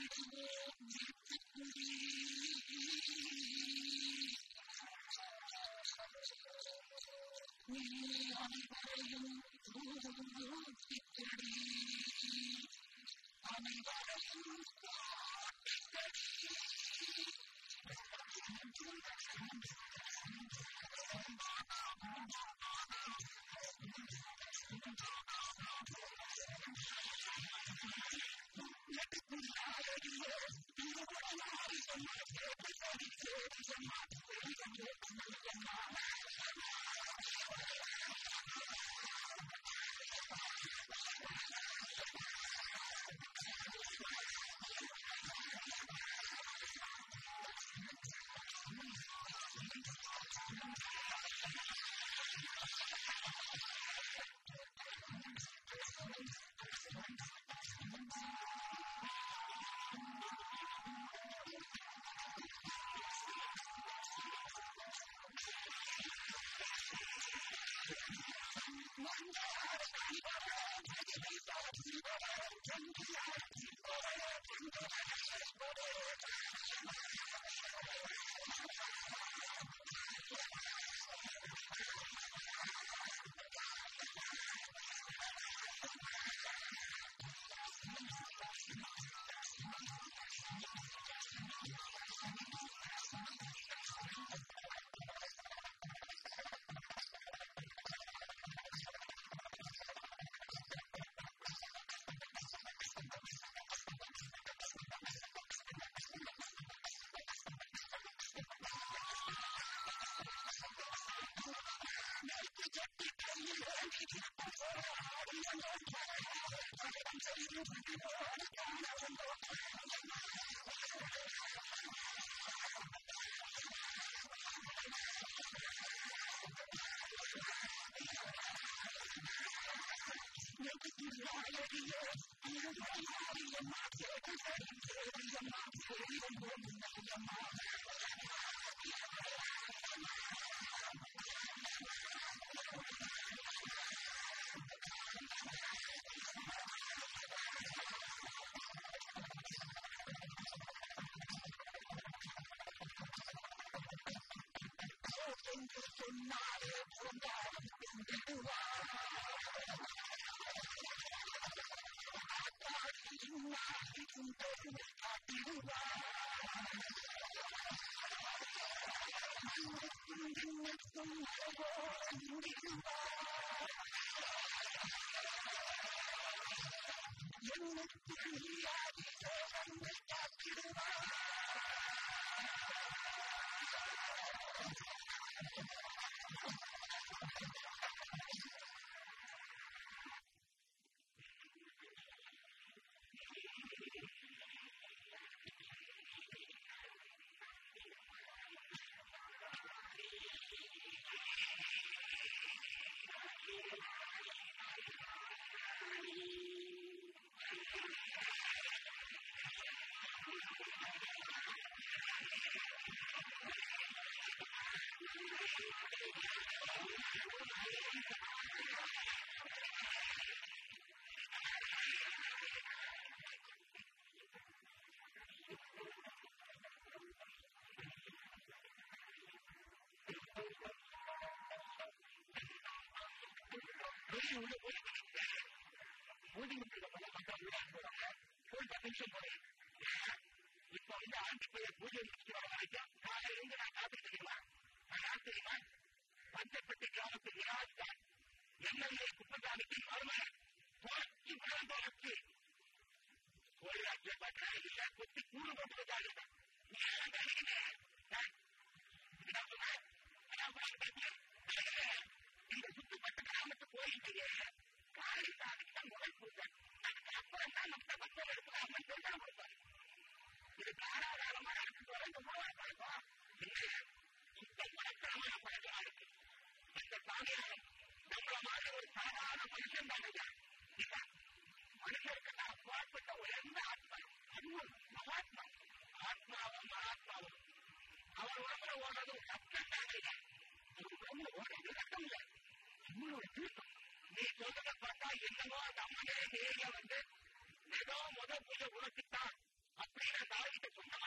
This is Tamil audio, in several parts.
ஏதோ முத பூஜை உனக்குத்தான் அப்ப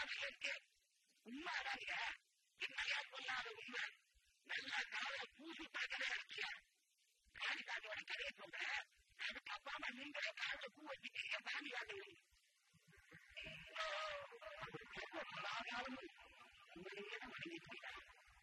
சொல்லாதீங்க உண்மைதாங்க என்னையா சொல்லாத உண்மை நல்லா கால பூசி பார்க்கவே இருக்கியா காளிதாஜோட கதையை சொல்றேன் அதுக்கப்புறமா நீங்களே கால பூ வச்சுட்டீங்க சாமியாங்க உங்களையே தான் வணங்கிட்டு இருக்காங்க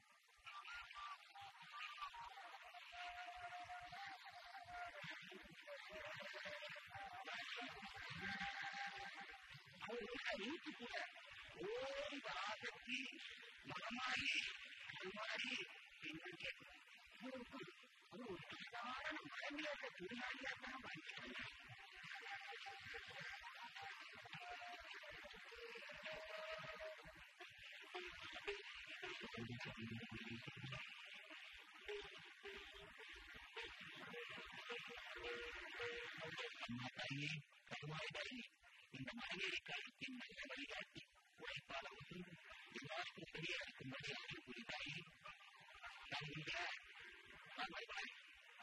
அவர்களுடைய வீட்டுக்குள்ள ஓடி ஆசக்தி மகமாயி குமாரி என்று கேட்கும் அது ஒரு சாதாரண மரங்களோட திருநாளியா தான் வாங்கிட்டாங்க தாயே கருவாய் தாயே இந்த மனைவியை கழுத்தின் நல்ல வழிகாட்டி உழைப்பால ஒன்று எல்லாருக்கும் சரியா இருக்கும்படி அவர்கள் புரிந்தாயே தன்னுடைய வாழ்வாய்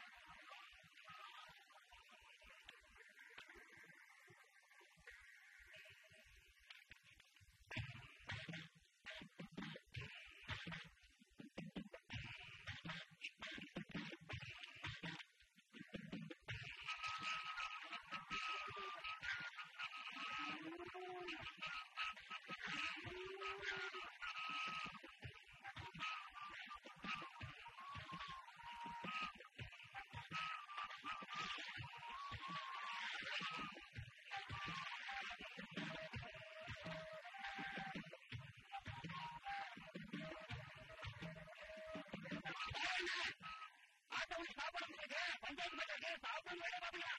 ஆட்டோவில் சாப்பாடு கொடுங்க பஞ்சாயத்து மேலே சாப்பாடு வேலை பாருங்க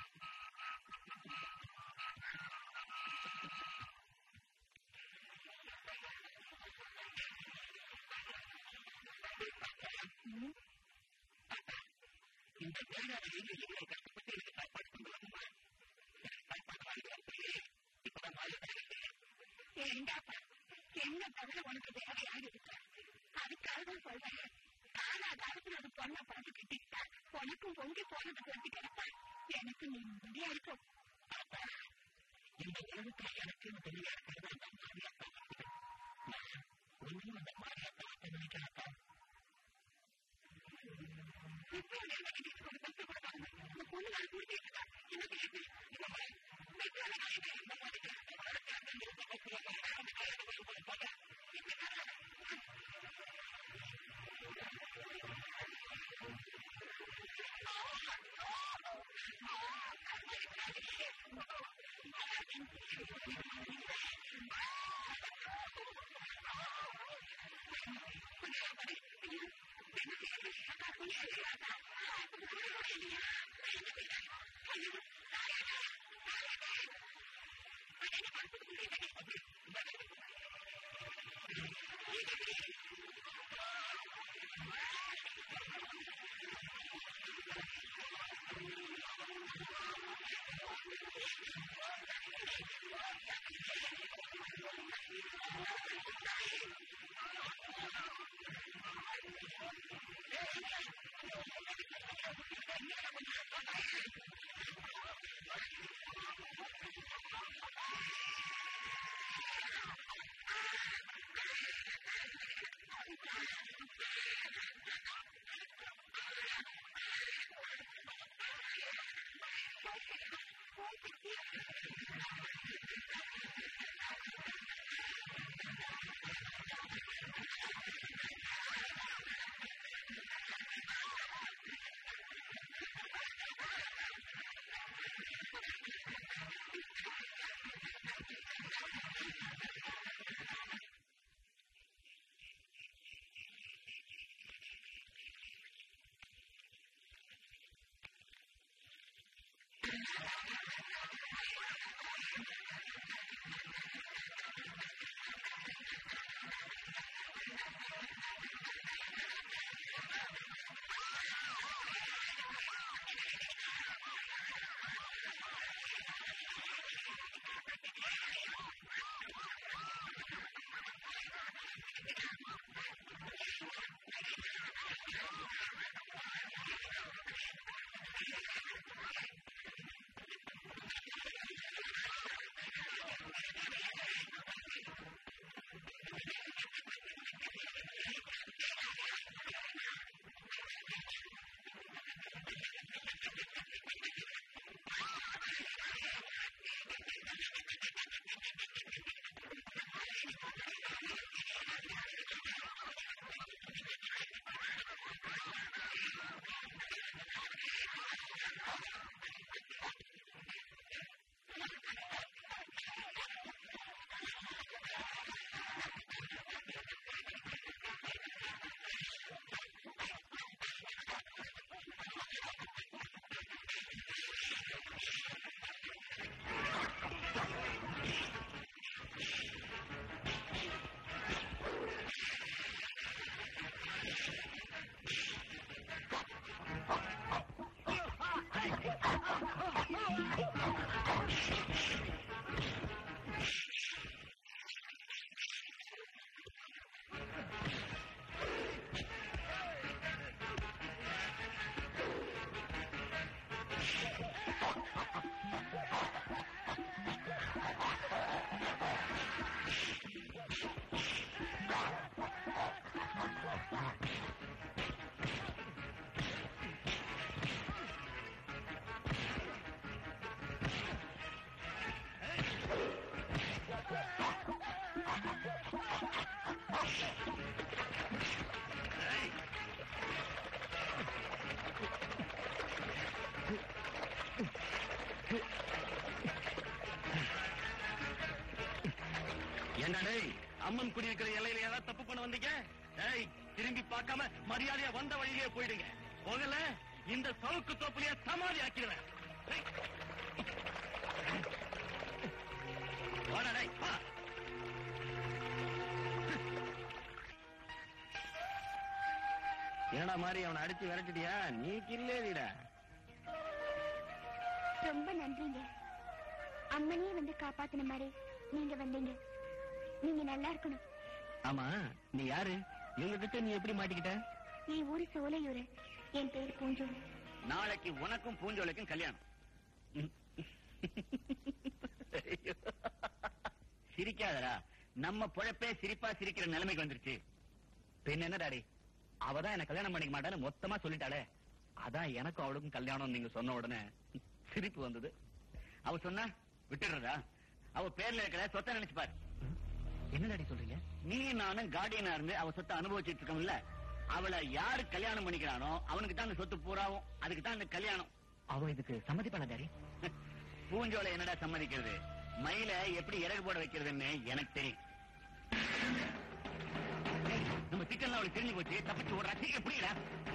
இந்த தேங்காய் எங்க இவ்வளவு கஷ்டப்பட்டு எனக்கு சாப்பாடு கொண்டு வரணுமா சாப்பாடு வாங்கி அப்படியே இப்பதான் வாங்கி ஏண்டாப்பா என்ன தவிர உனக்கு தேவையாக இருக்கு அதுக்காக தான் சொல்றேன் ஆனா காலத்துல அது பொண்ணை பார்த்து கிட்டிட்டா உனக்கும் பொங்கி போனதுக்கு வந்து கிடப்பா எனக்கு நிம்மதியா இருக்கும் அப்பா இந்த உலகத்துல எனக்குன்னு தனியா இருக்கிறது அந்த மாரியாத்தா மட்டும். நான் ஒன்னும் அந்த மாரியாத்தா அப்ப நினைக்கிறப்பா இப்போ என்ன கிட்ட ஒரு பத்து கொடுப்பாங்க இந்த பொண்ணு நான் குடிச்சிட்டு என்ன கேட்டு இந்த மாதிரி வெற்றி அழகாயிட்டு இந்த மாதிரி அடுத்த அந்த நிறுத்த பக்கம் அந்த காலத்துல போய் போட்டா ஆ என்ன டேய் அம்மன் குடி இருக்கிற எல்லையில ஏதாவது தப்பு பண்ண வந்தீங்க டேய் திரும்பி பார்க்காம மரியாதையா வந்த வழியிலேயே போயிடுங்க போகல இந்த சவுக்கு தோப்புலயே சமாதி ஆக்கிடுவேன் டேய். வாடா டேய், வா. என்னடா மாதிரி அவனை அடிச்சு விரட்டிட்டியா நீ கில்லேடிடா ரொம்ப நன்றிங்க அம்மனையே வந்து காப்பாத்தின மாதிரி நீங்க வந்தீங்க நீங்க நல்லா இருக்கணும் ஆமா நீ யாரு இவங்க கிட்ட நீ எப்படி மாட்டிக்கிட்ட என் ஊரு சோலையூரு என் பேர் பூஞ்சோல் நாளைக்கு உனக்கும் பூஞ்சோலைக்கும் கல்யாணம் சிரிக்காதடா நம்ம பொழப்பே சிரிப்பா சிரிக்கிற நிலைமைக்கு வந்துருச்சு பின்ன என்ன டாடி அவதான் என்ன கல்யாணம் பண்ணிக்க மாட்டான்னு மொத்தமா சொல்லிட்டாளே அதான் எனக்கும் அவளுக்கும் கல்யாணம் நீங்க சொன்ன உடனே சிரிப்பு வந்தது அவ சொன்னா விட்டுடுறதா அவ பேர்ல இருக்கிற சொத்தை நினைச்சு பாரு என்ன டாடி சொல்றீங்க நீ நானும் கார்டியனா இருந்து அவ சொத்தை அனுபவிச்சுட்டு இருக்கோம்ல அவளை யாரு கல்யாணம் பண்ணிக்கிறானோ அவனுக்கு தான் அந்த சொத்து பூராவும் அதுக்கு தான் அந்த கல்யாணம் அவன் இதுக்கு சம்மதிப்பான டாடி பூஞ்சோலை என்னடா சம்மதிக்கிறது மயில எப்படி இறகு போட வைக்கிறதுன்னு எனக்கு தெரியும் ஏய், நம்ம சிக்கன்ல அவளுக்கு தெரிஞ்சு போச்சு தப்பிச்சு ஓடுறா சீக்கிரம் புரியல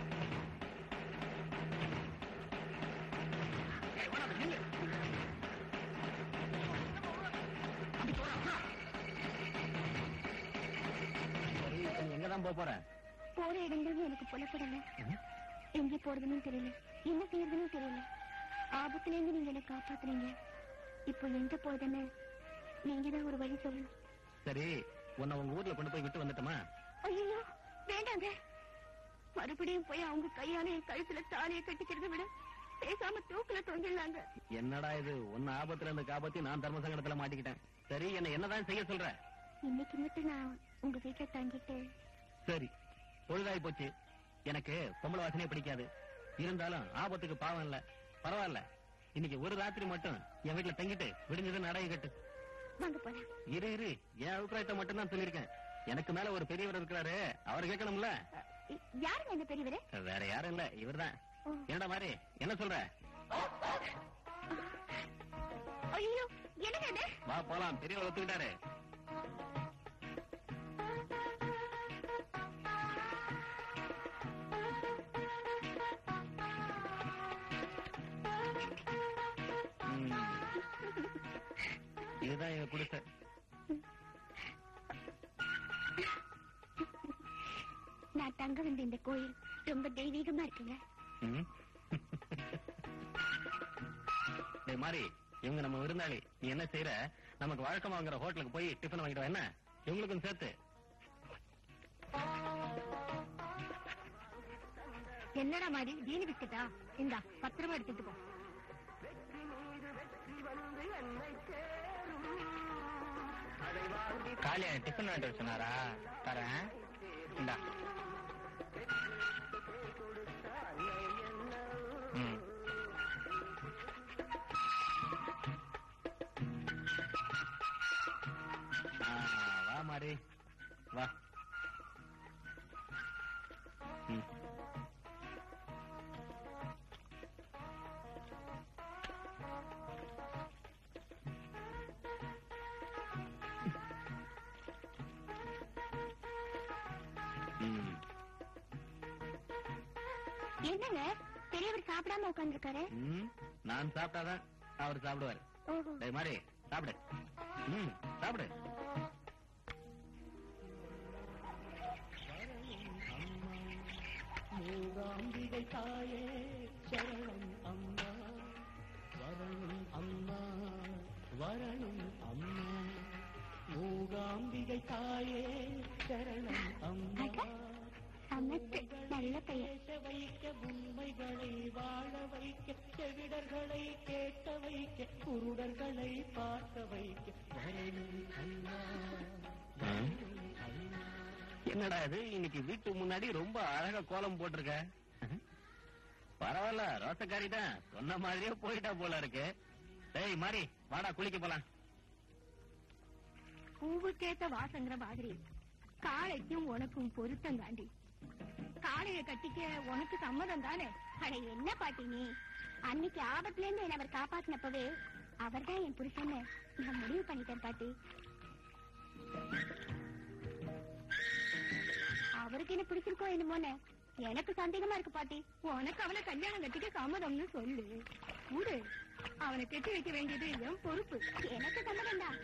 எங்கதான் போக போற போற இடங்களும் எனக்கு புலப்படல எங்க போறதுன்னு தெரியல என்ன செய்யறதுன்னு தெரியல ஆபத்துல இருந்து நீங்க என்ன காப்பாத்துறீங்க இப்போ எங்க போறதுன்னு நீங்க தான் ஒரு வழி சொல்லணும் சரி உன்னை உங்க ஊர்ல கொண்டு போய் விட்டு வந்துட்டோமா ஐயோ வேண்டாங்க மறுபடியும் போய் அவங்க கையால என் கழுத்துல தாலியை கட்டிக்கிறத விட பேசாம தூக்குல தொங்கிடலாங்க என்னடா இது உன்ன ஆபத்துல இருந்து காப்பாத்தி நான் தர்ம சங்கடத்துல மாட்டிக்கிட்டேன் சரி என்ன என்னதான் செய்ய சொல்ற இன்னைக்கு மட்டும் நான் உங்க வீட்டுல தங்கிட்டு சரி பொழுதாய் போச்சு எனக்கு பொம்பளை வாசனையே பிடிக்காது இருந்தாலும் ஆபத்துக்கு பாவம் இல்ல பரவாயில்ல இன்னைக்கு ஒரு ராத்திரி மட்டும் என் வீட்டுல தங்கிட்டு விடிஞ்சது நடைய கட்டு வாங்க போலாம் இரு இரு என் அபிப்பிராயத்தை மட்டும் தான் சொல்லியிருக்கேன் எனக்கு மேல ஒரு பெரியவர் இருக்கிறாரு அவர் கேட்கணும்ல இ- யாருங்க அந்த பெரியவரு வேற யாரும் இல்ல இவர்தான் ஓ. என்னடா மாதிரி என்ன சொல்ற ஐயோ என்னங்க இது வா போலாம் பெரியவர் ஒத்துக்கிட்டாரு ம். இதுதான் எங்க குடிசை நான் தங்க வந்த இந்த கோயில் ரொம்ப தெய்வீகமா இருக்குங்க ம். டேய் மாறி இவங்க நம்ம விருந்தாளி நீ என்ன செய்யற நமக்கு வழக்கமா வாங்குற ஹோட்டலுக்கு போய் டிஃபன் வாங்கிட்டு வா, என்ன இவங்களுக்கும் சேர்த்து என்னடா மாதிரி ஜீனி பிஸ்கட்டா இந்தா பத்து ரூபாய் எடுத்துட்டு போ காலியா டிஃபன் வாங்கிட்டு சொன்னாரா தரேன் இந்தா ம். ஆ, வா மாறி வா ம். ம். என்னங்க பெரியவர் சாப்பிடாம உட்காந்துருக்காரு ம், நான் சாப்பிட்டாதான் அவர் சாப்பிடுவார் ஓஹோ டேய் மாறி சாப்பிடு ம் சாப்பிடு மூகாம்பிகை தாயே சரணம் அம்மா வரணும் அம்மா வரணும் அம்மா மூகாம்பிகை தாயே சரணம் அம்மா அட, சமத்து நல்ல பையன் பேச வைக்க உண்மைகளை வாழ வைக்க செவிடர்களை கேட்க வைக்க குருடர்களை பார்க்க வைக்க வரணும் அம்மா வரணும் அம்மா என்னடா இது இன்னைக்கு வீட்டு முன்னாடி ரொம்ப அழகா கோலம் போட்டிருக்க பரவாயில்ல ரோசக்காரி தான் சொன்ன மாதிரியே போயிட்டா போல இருக்கு டேய் மாறி வாடா குளிக்க போலாம் பூவுக்கேத்த வாசங்கிற மாதிரி காளைக்கும் உனக்கும் பொருத்தம் தாண்டி காளைய கட்டிக்க உனக்கு சம்மதம் தானே அட என்ன பாட்டி நீ அன்னைக்கு ஆபத்துல இருந்து என்ன அவர் காப்பாத்தினப்பவே அவர்தான் என் புருஷன்னு நான் முடிவு பண்ணிட்டேன் பாட்டி அவருக்கு என்ன பிடிச்சிருக்கோ என்னமோன்னு எனக்கு சந்தேகமா இருக்கு பாட்டி உனக்கு அவனை கல்யாணம் கட்டிக்க சம்மதம்னு சொல்லு ஊரு அவனை கட்டி வைக்க வேண்டியது என் பொறுப்பு எனக்கு சம்மதம் தான்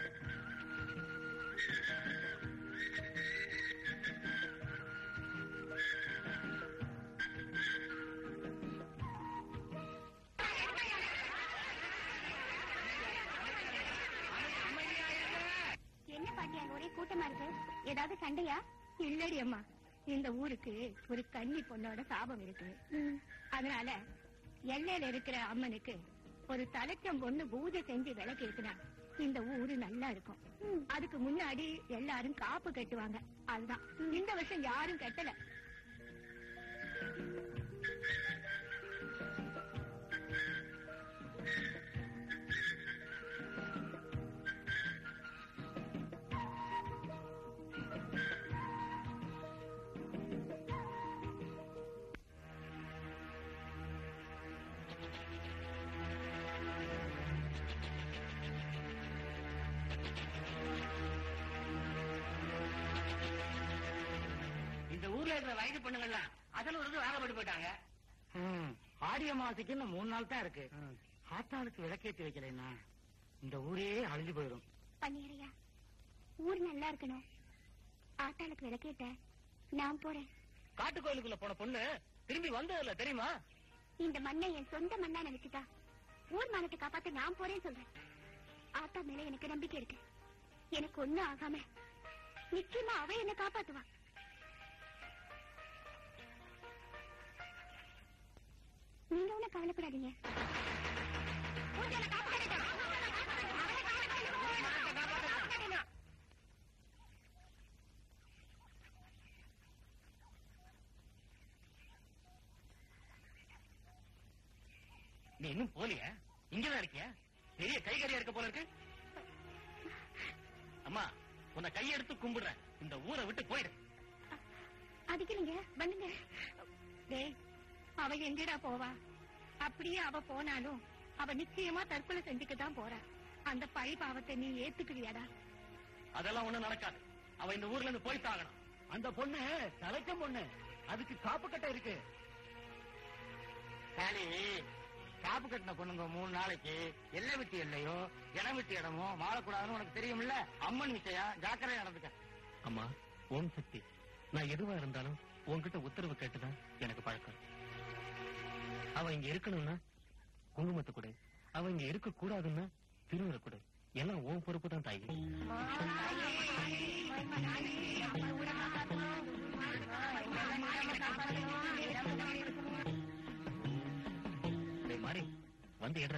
என்ன பாட்டி அங்க ஒரே கூட்டமா இருக்கு ஏதாவது சண்டையா இல்லடி அம்மா இந்த ஊருக்கு ஒரு கன்னி பொண்ணோட சாபம் இருக்கு அதனால எல்லையில இருக்கிற அம்மனுக்கு ஒரு தலைச்சம் பொண்ணு பூஜை செஞ்சு விளக்கு ஏத்துனா இந்த ஊரு நல்லா இருக்கும் அதுக்கு முன்னாடி எல்லாரும் காப்பு கட்டுவாங்க அதுதான் இந்த வருஷம் யாரும் கட்டல இந்த ஊர்ல இருக்கிற வயது பொண்ணுங்கள்லாம் அதில் ஒரு வாகப்பட்டு போயிட்டாங்க ஆடி அமாவாசைக்கு இன்னும் மூணு நாள் தான் இருக்கு ஆத்தாளுக்கு விளக்கேத்தி வைக்கலைன்னா இந்த ஊரே அழிஞ்சு போயிடும் பண்ணிடுறியா ஊர் நல்லா இருக்கணும் ஆட்டாளுக்கு விளக்கேட்ட நான் போறேன் காட்டு கோயிலுக்குள்ள போன பொண்ணு திரும்பி வந்ததில்ல தெரியுமா இந்த மண்ணை என் சொந்த மண்ணா நினைச்சுட்டா ஊர் மானத்தை காப்பாத்த நான் போறேன்னு சொல்றேன் ஆத்தா மேல எனக்கு நம்பிக்கை இருக்கு எனக்கு ஒண்ணும் ஆகாம நிச்சயமா அவ என்ன காப்பாத்துவா நீங்க ஒண்ணு கவலைப்படாதீங்க ஊர்ல காப்பாத்துங்க. அவளை காப்பாத்துங்க. நீ இன்னும் போலியா இங்கதான் இருக்கியா பெரிய கைகறியா இருக்க போல இருக்கு அம்மா உன்னை கையெடுத்து கும்பிடுறேன் இந்த ஊரை விட்டு போயிடு அடிக்கலீங்க பண்ணுங்க டேய் அவ எங்கடா போவா அப்படியே அவ போனாலும் அவ நிச்சயமா தற்கொலை செஞ்சுக்க தான் போறா அந்த பழி பாவத்தை நீ ஏத்துக்குவியாடா அதெல்லாம் ஒண்ணும் நடக்காது அவ இந்த ஊர்ல இருந்து போய் தாகணும் அந்த பொண்ணு தலைச்சம் பொண்ணு அதுக்கு காப்பு கட்ட இருக்கு சரி காப்பு கட்டின பொண்ணுங்க மூணு நாளைக்கு எல்லை விட்டு எல்லையோ இடம் விட்டு இடமோ மாறக்கூடாதுன்னு உனக்கு தெரியும்ல அம்மன் விஷயம் ஜாக்கிரதை நடந்துக்க அம்மா ஓம் சக்தி நான் எதுவா இருந்தாலும் உன்கிட்ட உத்தரவு கேட்டுதான் எனக்கு பழக்கம் அவ இங்க இருக்கணும்னா குங்குமத்தை கொடு அவ இங்க இருக்க கூடாதுன்னா திருவுரை கொடு எல்லாம் உன் பொறுப்பு தான் தாயி டேய் மாறி வந்து எடுற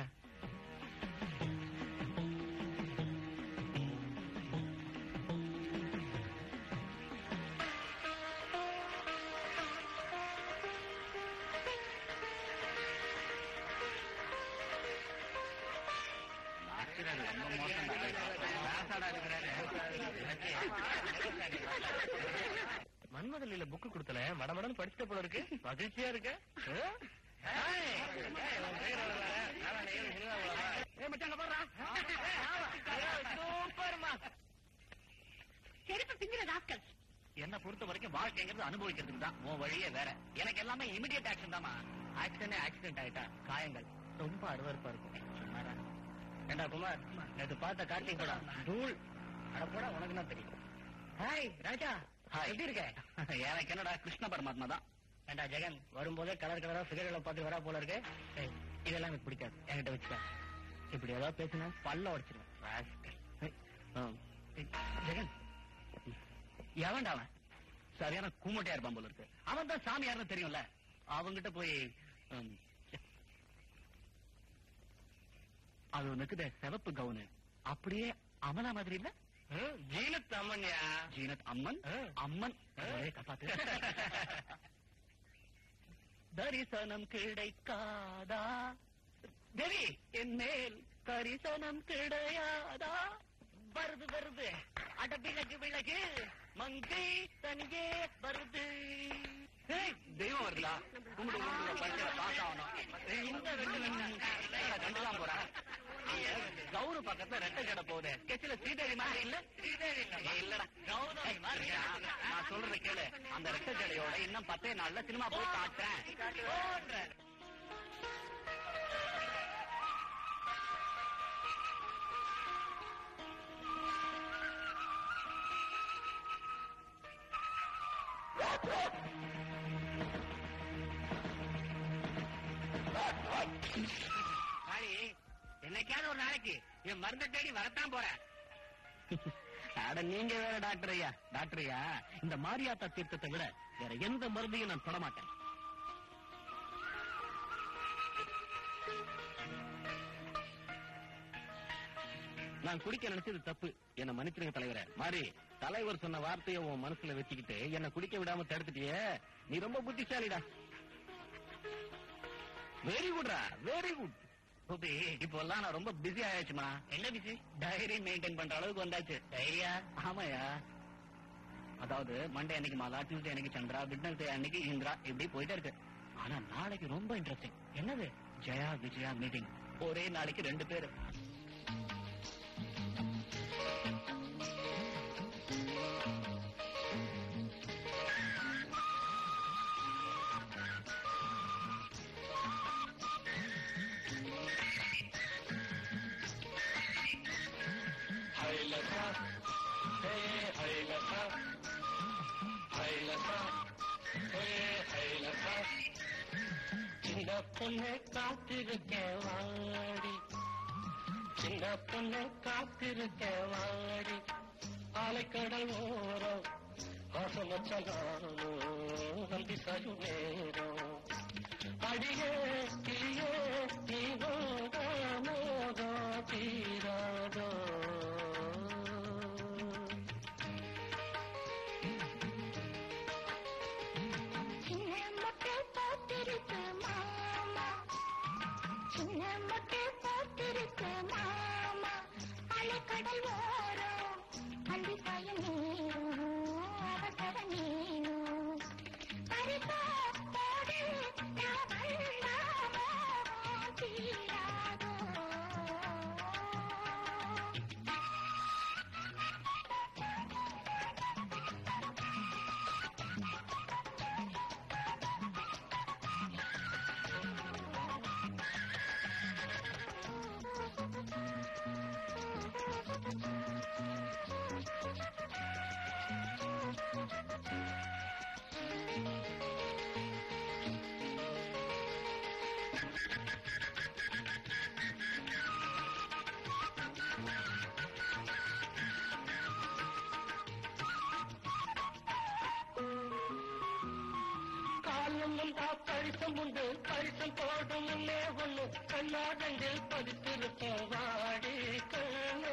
மன்மதல்ல புக்கு கொடுத்தல மடமடன்னு படிச்சுட்ட போல இருக்கு மகிழ்ச்சியா இருக்கு செருப்பு பிங்கிற ராஸ்கல் என்ன பொறுத்த வரைக்கும் வாழ்க்கைங்கிறது அனுபவிக்கிறதுக்கு தான் உன் வழியே வேற எனக்கு எல்லாமே இமிடியட் ஆக்ஷன் தாமா ஆக்சிடென்ட் ஆக்சிடென்ட் ஆயிட்டா காயங்கள் ரொம்ப அருவருப்பா இருக்கும் சும்மாடா. ஏண்டா குமார் நேத்து பார்த்த கார்த்திக் படம் தூள் அட போடா உனக்கு என்ன தெரியும் ஹாய் ராஜா ஹாய் எப்படி இருக்க எனக்கு என்னடா கிருஷ்ண பரமாத்மா தான் ஏண்டா ஜெகன் வரும்போதே கலர் கலரா ஃபிகர்களை பார்த்து வரா போல இருக்கு ஏய், இதெல்லாம் எனக்கு பிடிக்காது என்கிட்ட வச்சுக்க இப்படி ஏதாவது பேசினா பல்ல உடைச்சிருவேன் rascal. ஏய், ஆ. ஏய், ஜெகன் எவன்டா அவன் சரியான கூமட்டையா இருப்பான் போல இருக்கு அவன் தான் சாமியார்னு தெரியும்ல அவங்கிட்ட போய் ம், அது ஒண்ணுக்குதே சிவப்பு கவுனு அப்படியே அமலா மாதிரி இல்ல ஜீனத் அம்மன்யா ஜீனத் அம்மன் ஆ. அம்மன் ஆ. ஒரே காப்பாத்து தரிசனம் கிடைக்காதா தேவி என் மேல் தரிசனம் கிடையாதா வருது வருது அட விலகு விலகு மங்கை தனியே வருது ஏய், தெய்வம் வருதா கும்பிடு கும்பிடு பரிசையில பாஸ் ஆகணும் இந்த ரெண்டு கண்டுதான் போறேன் கவுரு பக்கத்துல ரெட்டை ஜடை போகுது ஸ்கெட்ச்ல ஸ்ரீதேவி மாதிரி இல்ல ஸ்ரீதேவி இல்ல இல்லடா கௌதமி மாதிரி நான் சொல்றத கேளு அந்த ரெட்டை ஜடையோட இன்னும் பத்தே நாள்ல சினிமா போய் காட்டுறேன் காளி என்னைக்காவது ஒரு நாளைக்கு என் மருந்தை தேடி வரத்தான் போறேன் அட நீங்க வேற டாக்டர் ஐயா டாக்டர் ஐயா இந்த மாரியாத்தா தீர்த்தத்தை விட வேற எந்த மருந்தையும் நான் தொட மாட்டேன் நான் குடிக்க நினைச்சது தப்பு என்ன மன்னிச்சிருங்க தலைவரே மாறி தலைவர் சொன்ன வார்த்தையை உன் மனசுல வச்சுக்கிட்டு என்ன குடிக்க விடாம தடுத்துட்டியே நீ ரொம்ப புத்திசாலிடா வெரி குட்ரா வெரி குட் கோபி இப்போ எல்லாம் நான் ரொம்ப பிஸி ஆயாச்சுமா என்ன பிஸி டைரி மெயின்டைன் பண்ற அளவுக்கு வந்தாச்சு டைரியா ஆமாயா அதாவது மண்டே அன்னைக்கு மாலா டியூஸ்டே அன்னைக்கு சந்திரா விட்னஸ்டே அன்னைக்கு இந்திரா இப்படி போயிட்டே இருக்கு ஆனா நாளைக்கு ரொம்ப இன்ட்ரெஸ்டிங் என்னது ஜெயா விஜயா மீட்டிங் ஒரே நாளைக்கு ரெண்டு பேரு சின்ன பொண்ணு காத்திருக்க வாடி சின்ன பொண்ணு காத்திருக்க வாடி ஆலைக்கடல் ஓரம் ஆசம் வச்ச நானும் நம்பி சரு நேரம் அடியே கிளியே நீ மோக மோகம் தீராதோ சின்ன மொட்டை போட்டிருக்கு மாமா சின்ன மொட்டை போட்டிருக்கு மாமா அலைக்கடல் ஓரம் அந்தி சாயம் நீரும் அவசர நீனும் பரிசா போடு நான் வந்தாமோ தீராதோ காலம் உண்டா பரிசம் உண்டு பரிசம் போடும் முன்னே ஒண்ணு கண்ணாடங்கில் பதித்திருப்போம் வாடி கண்ணு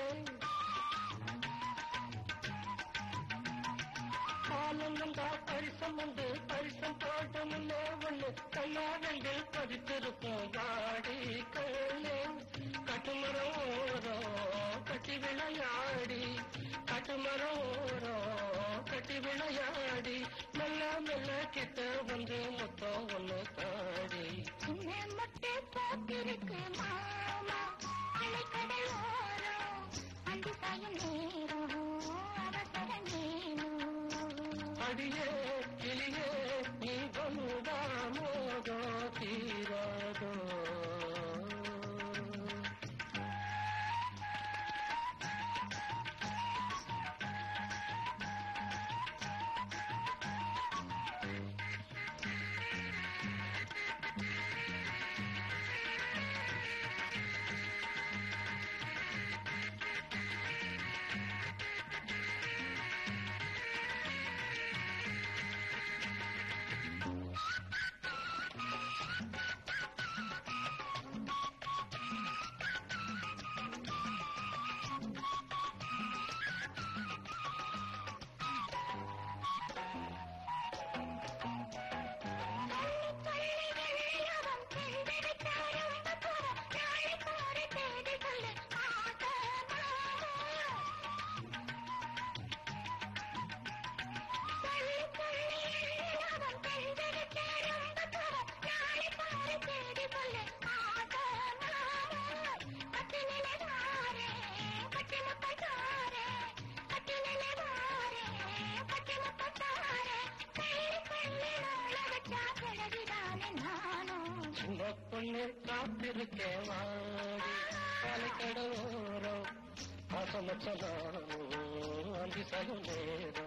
காலம் உண்டா பரிசம் உண்டு பரிசம் போடும் முன்னே ஒண்ணு கண்ணாடங்கில் பதித்திருப்போம் வாடி கண்ணு கட்டுமரம் ஓரோ கட்டி விளையாடி கட்டுமரம் ஓரோ கட்டி விளையாடி மெல்ல மெல்ல கிட்ட வந்து மொத்தம் ஒண்ணு தாடி சின்ன மொட்டை போட்டிருக்கு மாமா அலைக்கடல் ஓரம் அந்தி சாயம் நேரும் அவசர நீனும் அடியே கிளியே நீ கொண்டா மோதோ தீராதோ நாளை பொண்ணு காத்திருக்கேன் வாடி பாலைக்கடவோரம் பாசமச்சனாரும் அந்தி சகும் நேரம்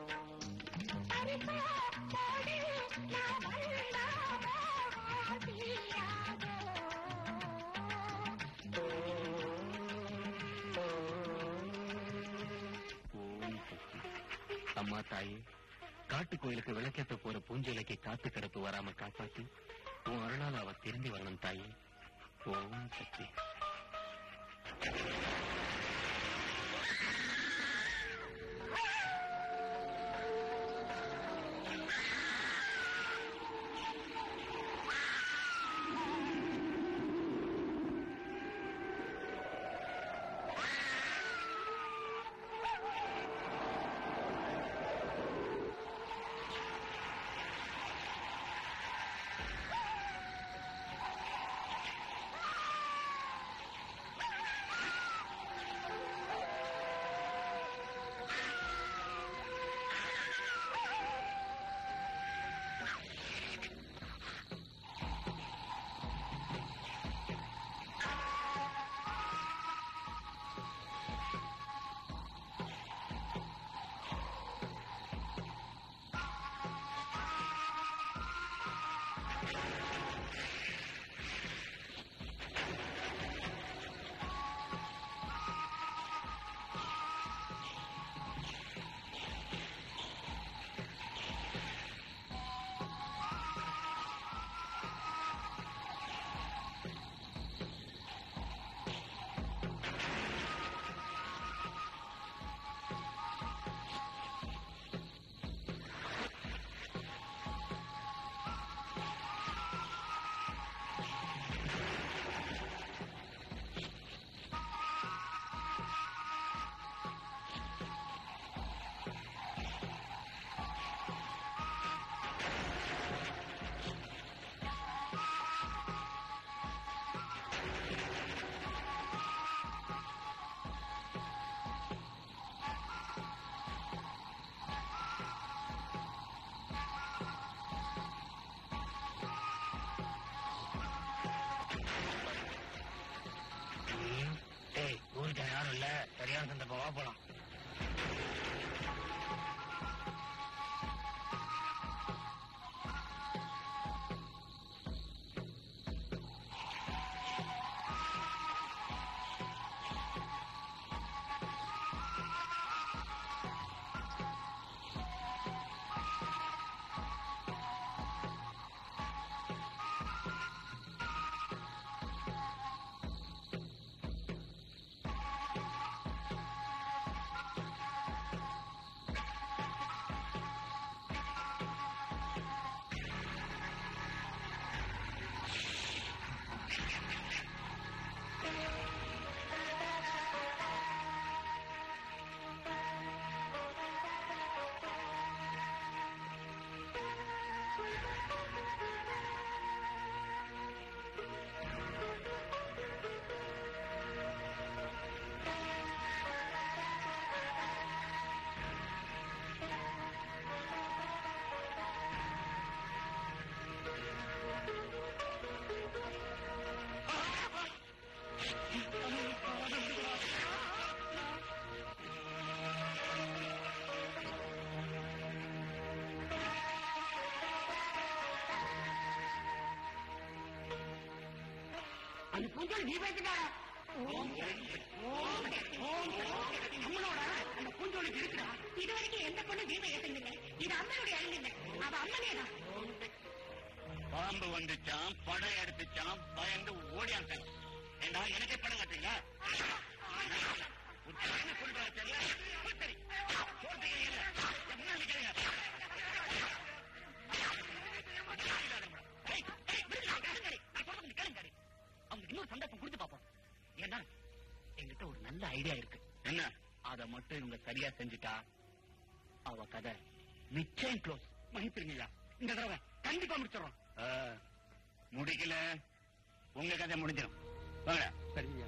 ஓம் சக்தி அம்மா தாயே காட்டு கோயிலுக்கு விளக்கேத்த போற பூஞ்சைலைக்கு காத்து கிடப்பு வராம காப்பாத்தி உன் அருளால் அவ திரும்பி வரணும் தாயே ஓம் சக்தி ஏய் ஊருக்கு யாரும் இல்ல சரியான சந்தர்ப்பம் வா போலாம் அந்த பூஞ்சோல் நீ பேசுறாங்க நம்மளோட அந்த பூஞ்சோலுக்கு இருக்குடா இது வரைக்கும் எந்த பொண்ணு தீபம் ஏத்துங்க இது அம்மனுடைய அழுகுங்க அவ அம்மனே தான் பாம்பு வந்துச்சான் படம் எடுத்துச்சான் பயந்து ஓடியாங்க ஏண்டா எனக்கே படம் கட்டுறீங்க அவங்க இன்னொரு சந்தர்ப்பம் கொடுத்து பார்ப்போம் ஏன்னா என்கிட்ட ஒரு நல்ல ஐடியா இருக்கு என்ன அத மட்டும் இவங்க சரியா செஞ்சுட்டா அவ கதை நிச்சயம் க்ளோஸ் மன்னிப்பிருங்கய்யா இந்த தடவை கண்டிப்பா முடிச்சிடறோம் முடிக்கல உங்க கதை முடிஞ்சிடும் வாங்க சரிங்க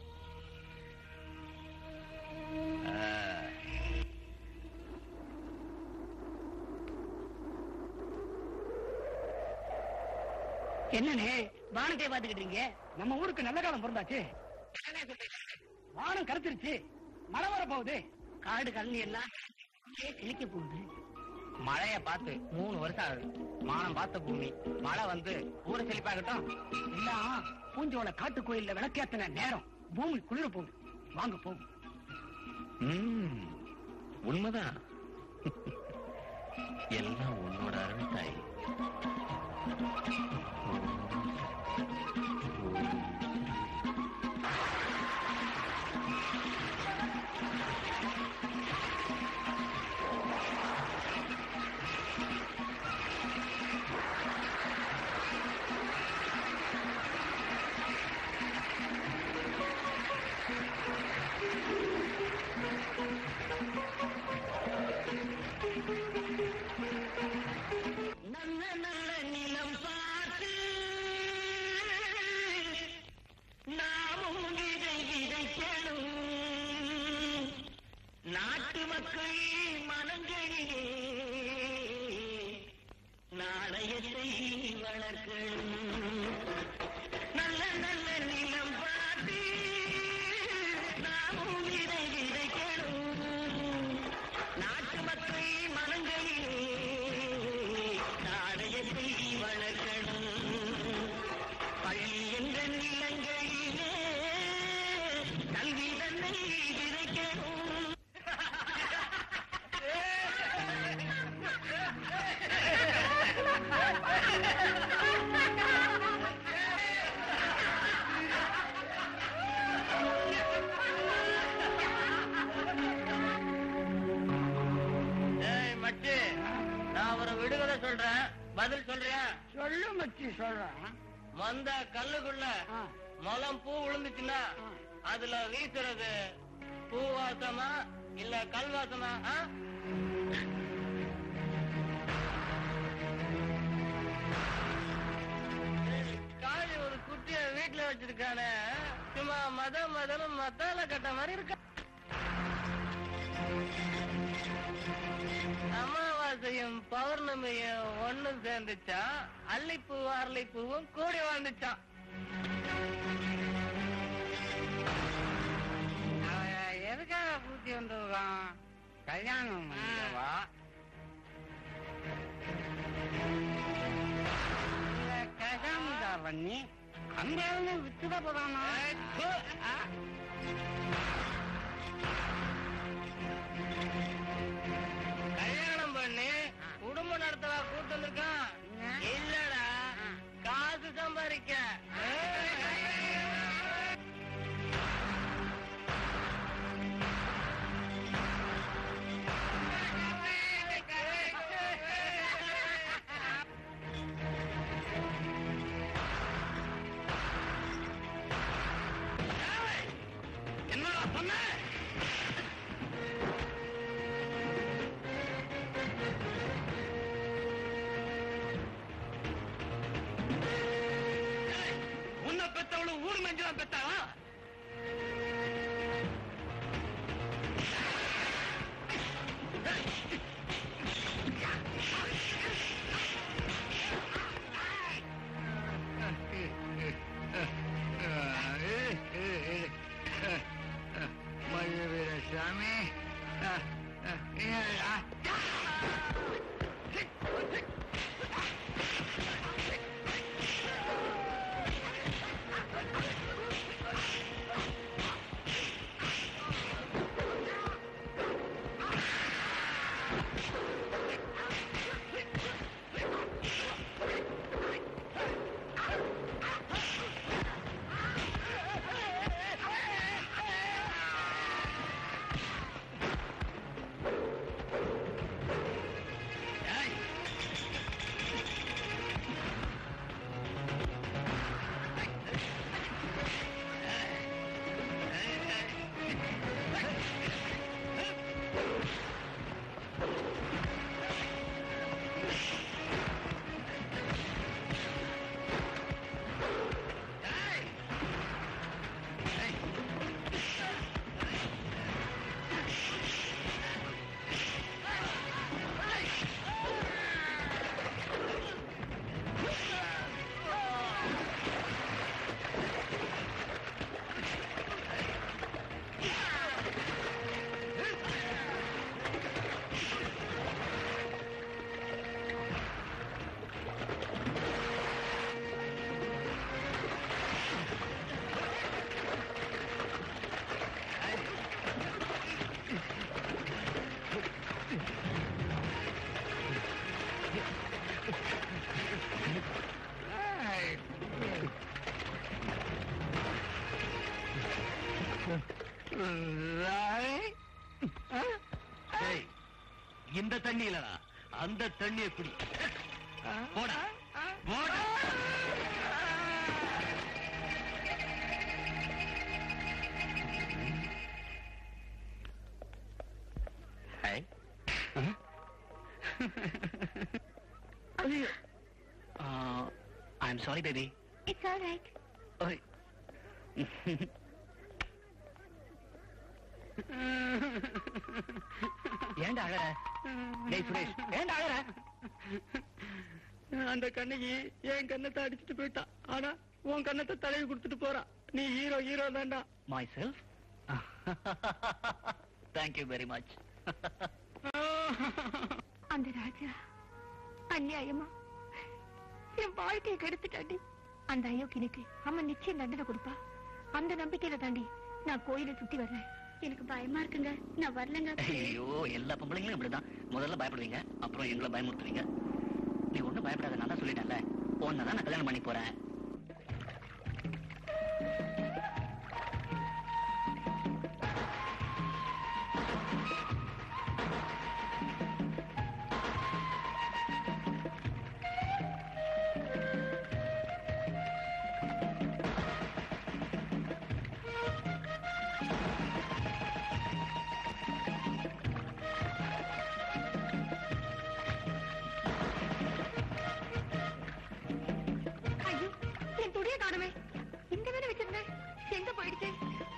என்னண்ணே வானத்தை பாத்துக்கிட்டு இருக்கீங்க நம்ம ஊருக்கு நல்ல காலம் பிறந்தாச்சு வானம் கருத்துருச்சு மழை வர போகுது காடு கல்லி எல்லாம் கிழிக்க போகுது மழைய பார்த்து மூணு வருஷம் ஆகுது மானம் பார்த்த பூமி மழை வந்து ஊரை செழிப்பாகட்டும் எல்லாம் பூஞ்சோல காட்டு கோயில்ல விளக்கேத்தன நேரம் பூமி குளிர போகுது வாங்க போகும் உண்மைதான் எல்லாம் உன்னோட அருள் தாய் நல்ல நல்ல நிலம் பார்த்து நாமும் விதை விதைக்கணும் நாட்டு மக்கள் மனங்களிலே நாணயத்தை வளர்க்கணும் நல்ல நல்ல நிலம் பார்த்து நாமும் விதை விதைக்கணும் நாட்டு மக்கள் மனங்களிலே நாணயத்தை வளர்க்கணும் பள்ளி என்ற நிலங்களிலே கல்வி தன்னை விதைக்கணும் ஏய் மச்சி நான் ஒரு விடுகதை சொல்றேன் பதில் சொல்றியா சொல்லு மச்சி சொல்றேன் மொந்த கல்லுக்குள்ள முளம் பூ விழுந்துச்சுன்னா அதுல வீசுறது பூ வாசமா இல்ல கல் வாசமா ஆ? காளி ஒரு குட்டிய வீட்டுல வச்சிருக்கானே சும்மா மத மதம் மத்தால கட்ட மாதிரி இருக்கா அமாவாசையும் பௌர்ணமியும் ஒண்ணு சேர்ந்துச்சா அல்லிப்பூ அரளிப்பூவும் கூடி வாழ்ந்துச்சான் அவன் எதுக்காக பூச்சி வந்துருக்கான் கல்யாணம் பண்ணிக்கவா கசாமிதா பண்ணி அந்த வித்துட போறானா கல்யாணம் பண்ணி குடும்பம் நடத்தவா கூட்டு வந்திருக்கான் இல்லடா காசு சம்பாதிக்க என்னடா சொன்ன உன்னை பெத்தவளும் ஊர் மெஞ்சுதான் பெத்தாளா ஏய், இந்த தண்ணி இல்லடா அந்த தண்ணியை குடி போடா போடா hi I am sorry baby it's all right ஏன்டா அழற டேய் சுரேஷ் ஏன்டா அழற அந்த கண்ணகி என் கண்ணத்தை அடிச்சுட்டு போயிட்டா ஆனா உன் கண்ணத்தை தடவி கொடுத்துட்டு போறா நீ ஹீரோ ஹீரோ தான்டா my self thank you very much அந்த ராஜா அநியாயமா என் வாழ்க்கையை கெடுத்துட்டாண்டி அந்த அயோக்கியனுக்கு அம்மன் நிச்சயம் தண்டனை கொடுப்பா அந்த நம்பிக்கையில தாண்டி நான் கோயிலை சுத்தி வர்றேன் எனக்கு பயமா இருக்குங்க நான் வரலங்க ஐயோ எல்லா பொம்பளைங்களும் இப்படிதான் முதல்ல பயப்படுவீங்க அப்புறம் எங்களை பயமுறுத்துவீங்க நீ ஒண்ணும் பயப்படாத நான் தான் சொல்லிட்டேன்ல உன்னை தான் நான் கல்யாணம் பண்ணி போறேன் ஐயோ என் துணியை காணுமே இங்க தானே வச்சிருந்தேன் எங்க போயிடுச்சு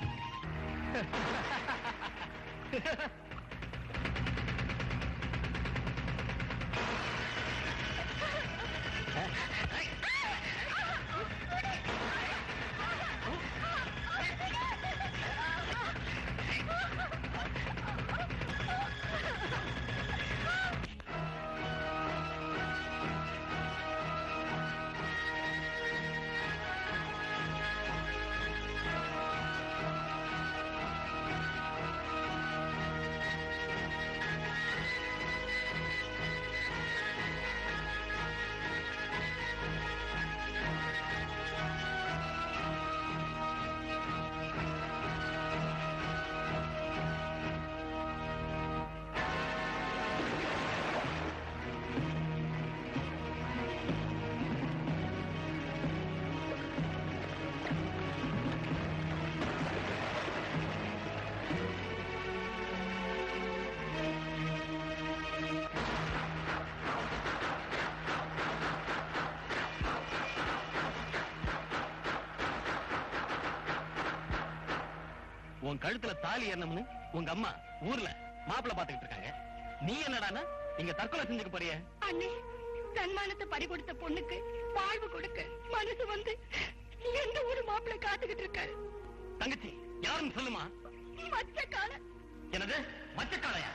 உன் கழுத்துல தாலி ஏறணும்னு உங்க அம்மா ஊர்ல மாப்பிள்ள பாத்துக்கிட்டு இருக்காங்க நீ என்னடான்னா இங்க தற்கொலை செஞ்சுக்க போறிய அண்ணே சன்மானத்தை பறி கொடுத்த பொண்ணுக்கு வாழ்வு கொடுக்க மனசு வந்து எந்த ஊரு மாப்பிள்ளை காத்துக்கிட்டு இருக்காரு தங்கச்சி யாருன்னு சொல்லுமா மச்ச கால என்னது மச்சக்காளையா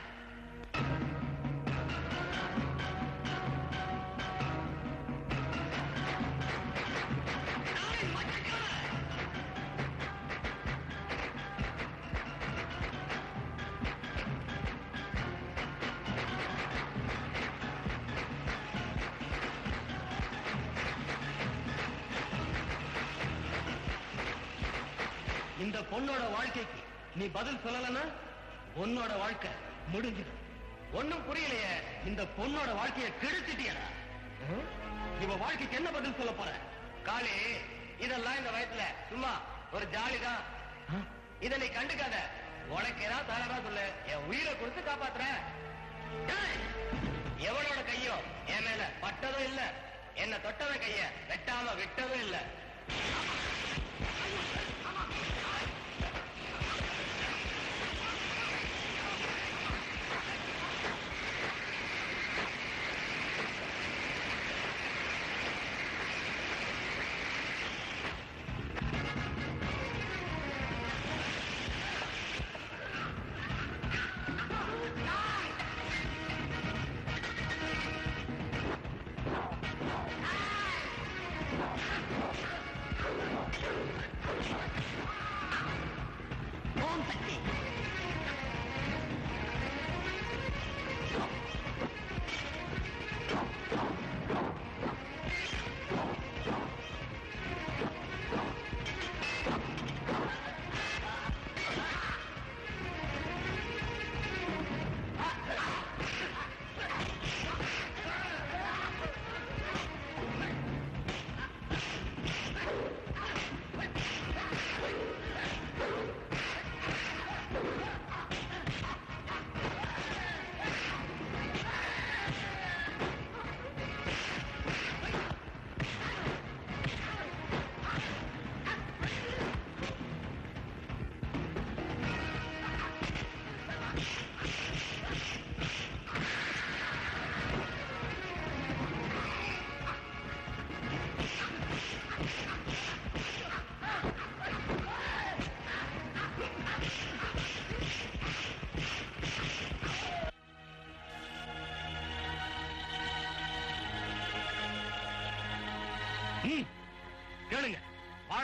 இந்த பொண்ணோட வாழ்க்கைக்கு நீ பதில் சொல்லலன்னா உன்னோட வாழ்க்கை முடிஞ்சிடும் ஒண்ணும் புரியலையே இந்த பொண்ணோட வாழ்க்கையை கெடுத்துட்டியடா ஹம்? இவ வாழ்க்கைக்கு என்ன பதில் சொல்ல போற காளி இதெல்லாம் இந்த வயசுல சும்மா ஒரு ஜாலிதான் இத நீ கண்டுக்காத உனக்கு ஏதாவது தரதா சொல்லு என் உயிரை கொடுத்து காப்பாத்துறேன் டேய், எவனோட கையோ என் மேல பட்டதும் இல்ல என்ன தொட்டவன் கைய வெட்டாம விட்டதும் இல்ல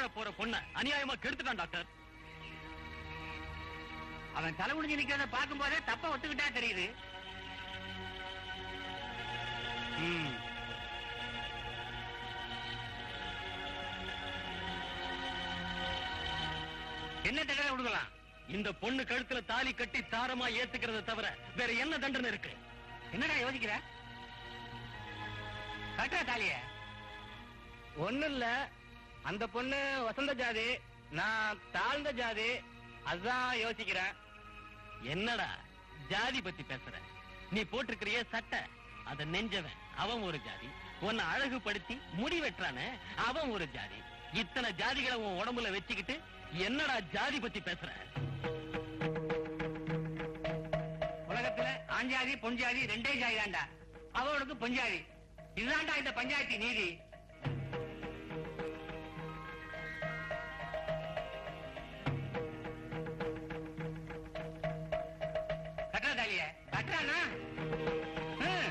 வாழ போற பொண்ண அநியாயமா கெடுத்துட்டான் டாக்டர் அவன் தலை குடிஞ்சு நிக்கிறத பார்க்கும் போதே தப்ப ஒத்துக்கிட்டா தெரியுது ம். என்ன தடவை கொடுக்கலாம் இந்த பொண்ணு கழுத்துல தாலி கட்டி தாரமா ஏத்துக்கிறத தவிர வேற என்ன தண்டனை இருக்கு என்னடா யோசிக்கிற கட்டுற தாலிய ஒண்ணு இல்ல அந்த பொண்ணு வசந்த ஜாதி நான் தாழ்ந்த ஜாதி அதான் யோசிக்கிறேன் என்னடா ஜாதி பத்தி பேசுற நீ போட்டிருக்கிறிய சட்டை அத நெஞ்சவன் அவன் ஒரு ஜாதி உன்னை அழகுபடுத்தி முடி வெட்டுறானே அவன் ஒரு ஜாதி இத்தனை ஜாதிகளை உன் உடம்புல வச்சுக்கிட்டு என்னடா ஜாதி பத்தி பேசுற உலகத்துல ஆஞ்சாதி பொஞ்சாதி ரெண்டே ஜாதி தான்டா அவளுக்கு பொஞ்சாதி இதுதான்டா இந்த பஞ்சாயத்து நீதி கட்டுற தாலிய கட்டுறானா ம்.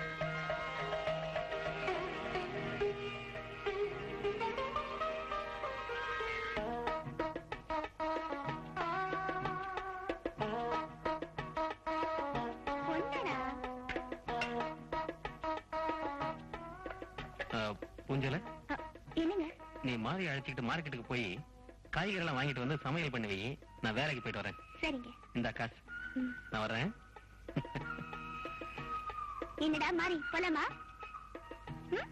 பொண்ணடா பூஞ்சல அ, என்னங்க நீ மாறி அழைச்சிக்கிட்டு மார்க்கெட்டுக்கு போய் காய்கறி எல்லாம் வாங்கிட்டு வந்து சமையல் பண்ணி வை நான் வேலைக்கு போயிட்டு வரேன் சரிங்க இந்த காசு ம். நான் வர்றேன் என்னடா மாறி போலாமா ம்?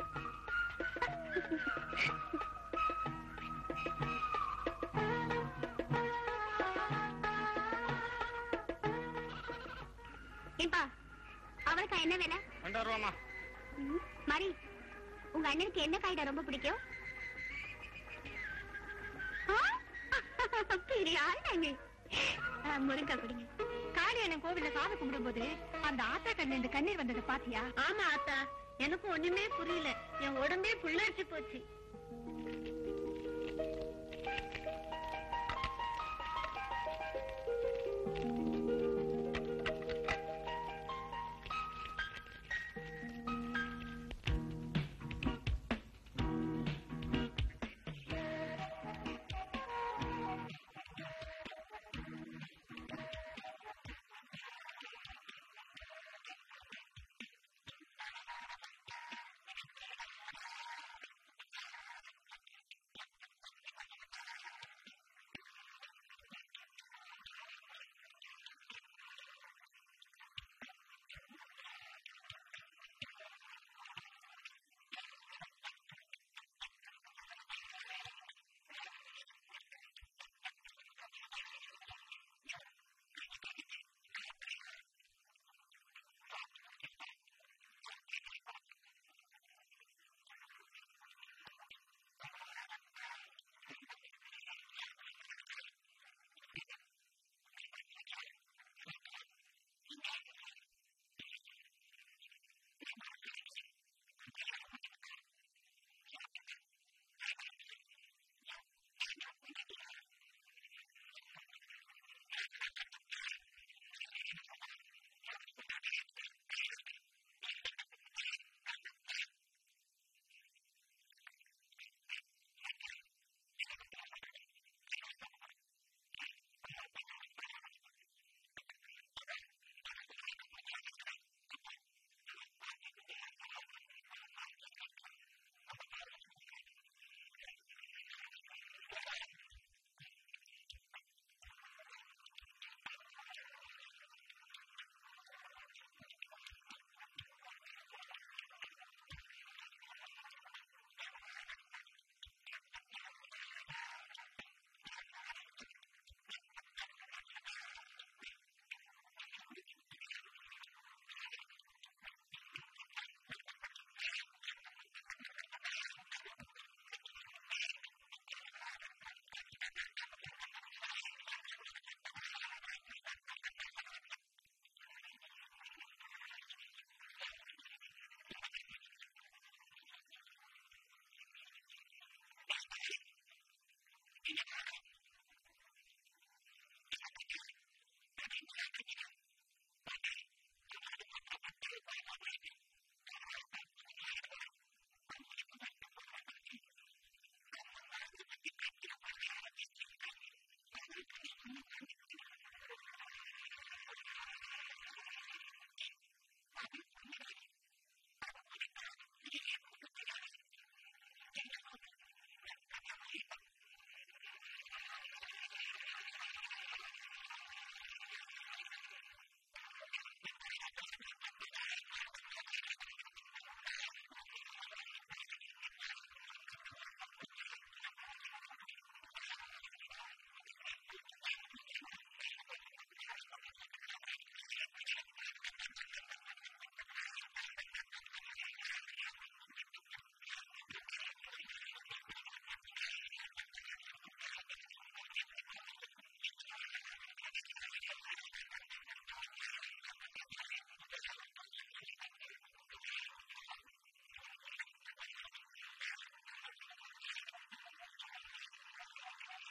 ஏப்பா அவளுக்கா என்ன வேலை ரெண்டாயிரம் ரூபாமா ம், மாறி உங்க அண்ணனுக்கு என்ன காய்டா ரொம்ப பிடிக்கும் ஆ? பெரிய ஆள் நாங்க ஆ, முருங்கா குடிங்க காளியான கோவில்ல சாமி கும்பிடும் போது அந்த ஆத்தா கண்ணு இந்த கண்ணீர் வந்ததை பாத்தியா ஆமா ஆத்தா எனக்கு ஒண்ணுமே புரியல என் உடம்பே புள்ளரிச்சு போச்சு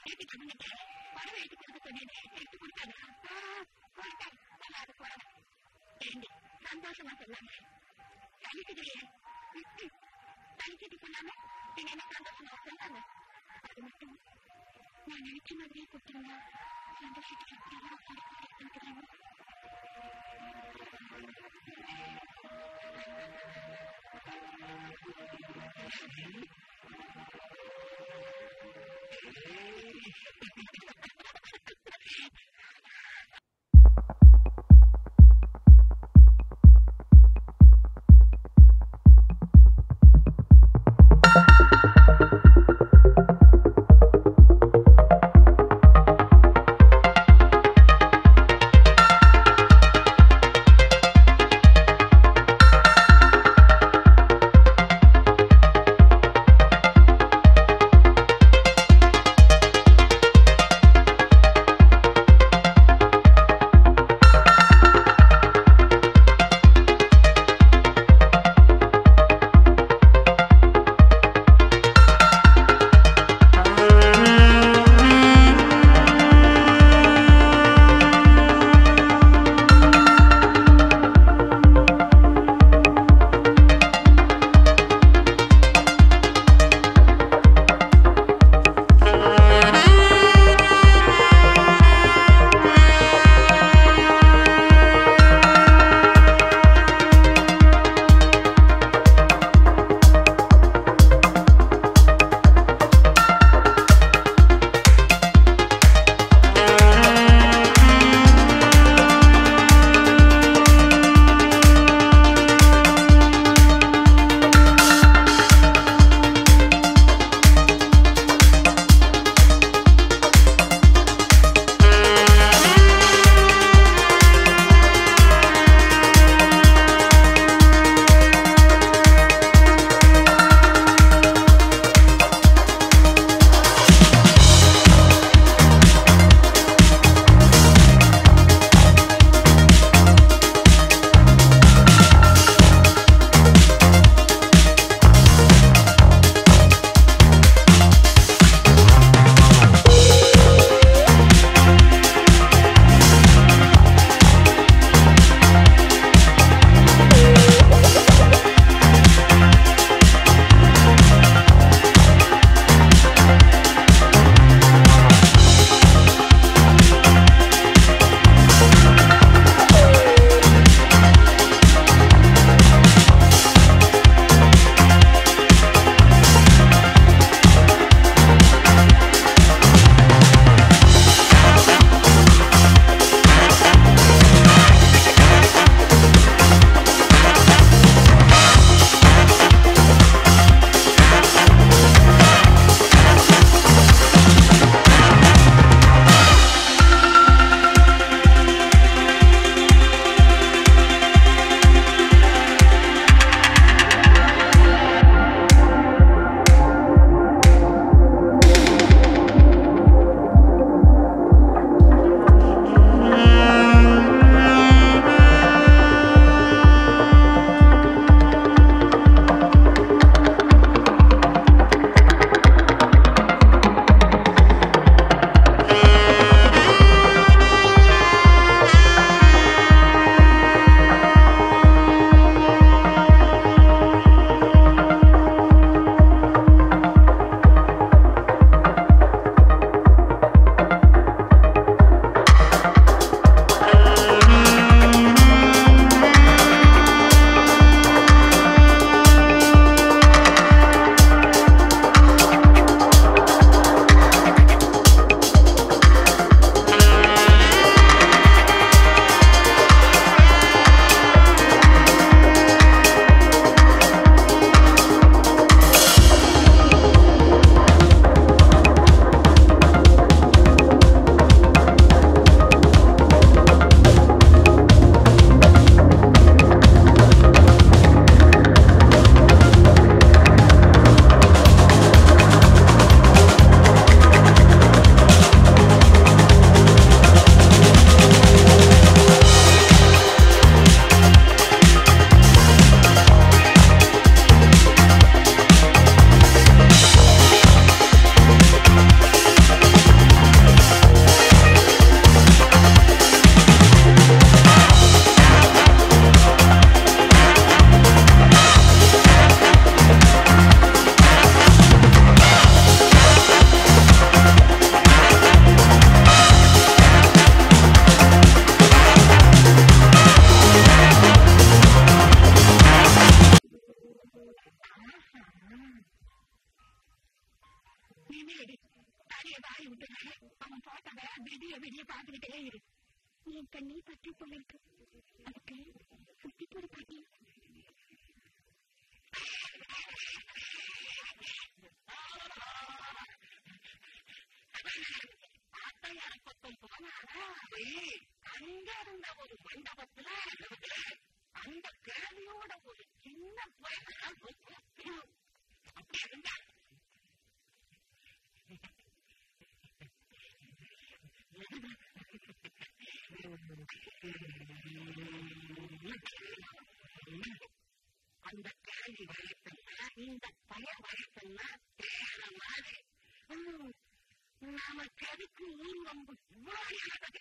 வீட்டுக்கு வந்துட்டு பணம் எடுத்து கொடுக்க சொன்னேன் எடுத்து கொடுத்தாங்க கொடுத்தாங்க நல்லா அது புடவை ஏண்டி சந்தோஷமா சொல்லாம தனிக்குதுலையே தனிக்கிட்டு சொல்லாம நீங்க என்ன சந்தோஷமா சொன்னாங்க அது மட்டும் நான் நினைச்ச மாதிரியே கொடுத்துருந்தா சந்தோஷத்துக்கு எவ்வளவு கிடைக்கும் தெரியுமா ஆ தள்ளி விட்டுறேன் அவன் போட்டத விடிய விடிய பார்த்துக்கிட்டே இரு என் கண்ணி பற்றி போயிருக்கு அதுக்கு சுத்தி போடு பாட்டி ஆட்டையார் பக்கம் போனாரா அங்க இருந்த ஒரு மண்டபத்துல அந்த கிழமையோட ஒரு சின்ன பையன் அப்படி இருந்தா அந்த கிழவி வயசுல இந்த பையன் வயசுல தேன மாதிரி ம், நமக்கு எதுக்கு ஊர் வம்பு இவ்வளவு எனக்கு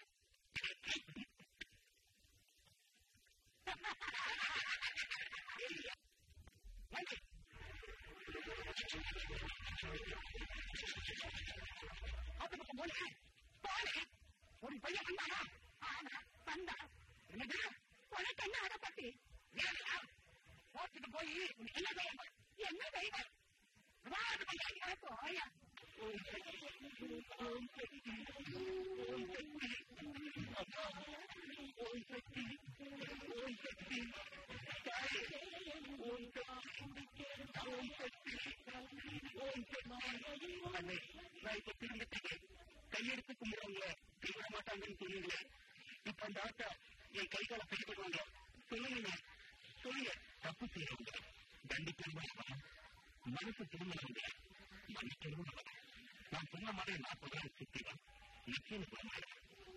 ஆத்துக்கு போனே போனே ஒரு பையன் வந்தானா ஆனா வந்தா என்னது உனக்கு என்ன அதை பத்தி ஏடா போட்டுட்டு போய் உனக்கு என்ன செய்யணும் என்ன செய்வேன் போயா அண்ணே, நான் இப்ப திரும்பிட்டேன் கையெடுத்து கும்பிடுறவங்க கைவிட மாட்டாங்கன்னு சொன்னீங்களே இப்ப அந்த ஆட்டா என் கை கால பிடிக்கிறாங்க சொல்லுங்க சொல்லுங்க தப்பு செய்யறவங்க தண்டிக்கிறவங்க மனசு திரும்பினவங்க மன்னிக்கிறவங்க நான் சொன்ன மாதிரி நான் சொல்றேன் சுத்திதான் நிச்சயம் சொல்றேன்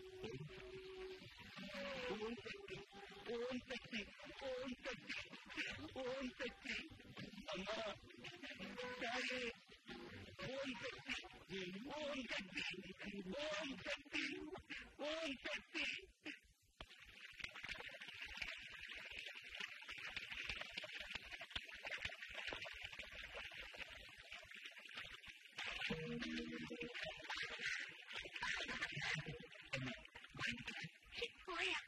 ஓம் சக்தி ஓம் சக்தி ஓம் சக்தி ஓம் சக்தி அம்மா தாயே ஓம் சக்தி ஓம் சக்தி ஓம் சக்தி ஓம் சக்தி போயா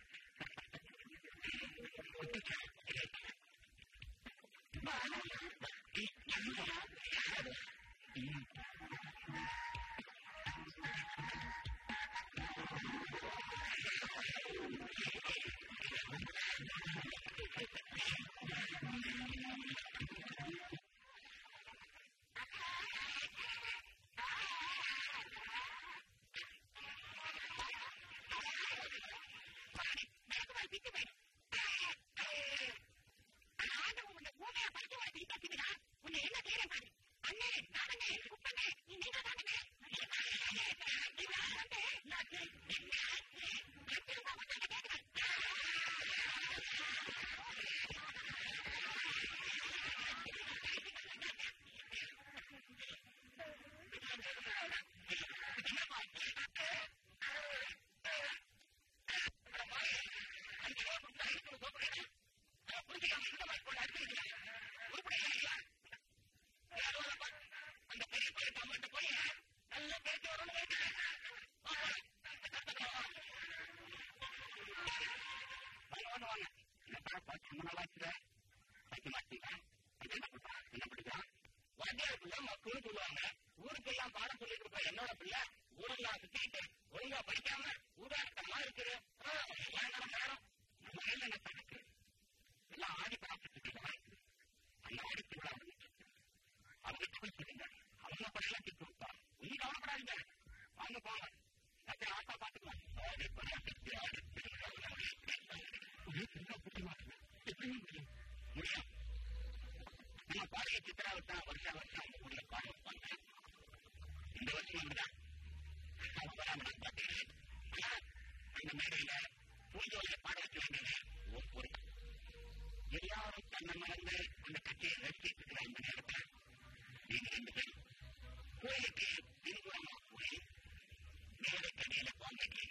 மக்களும் சொல்லுவாங்க ஊருக்கெல்லாம் பாடம் சொல்லிட்டு இருப்ப என்னோட பிள்ளை ஊரெல்லாம் சுத்திட்டு ஒழுங்கா படிக்காம ஊதாட்டமா இருக்குது ஆ, ஏன் நம்ம நேரம் நம்ம கையில என்ன இருக்கு எல்லாம் ஆடி பார்த்துட்டு இருக்காங்க அந்த ஆடி திருவிழா வந்துச்சு. அவங்க போய் சொல்லுங்க அவங்க படையெல்லாம் திட்டு விட்டா நீ கவலைப்படாதீங்க வாங்க போங்க அப்புறம் ஆட்டா பாத்துக்கலாம் ஆடி பராசக்தி ஆடி திருவிழா ஒரே திருவிழா புரியுமா எப்படி முடியும் முடியும் நம்ம பழைய சித்திராவை தான் வருஷம் வருஷம் அவங்க ஊர்ல பாட வைப்பாங்க இந்த வருஷம் அப்படிதான் அவசரம் பார்த்தீங்கன்னா ஆனா, அந்த மேடையில பூஜையில பாட வைக்க வேண்டியது ஒவ்வொரு எல்லாரும் தன்னை மறந்து அந்த கட்சியை ரசிச்சிட்டு இருக்கிற இந்த நேரத்துல நீங்க ரெண்டு பேரும் கோயிலுக்கு பின்புறமா போய் மேடை கடையில போங்க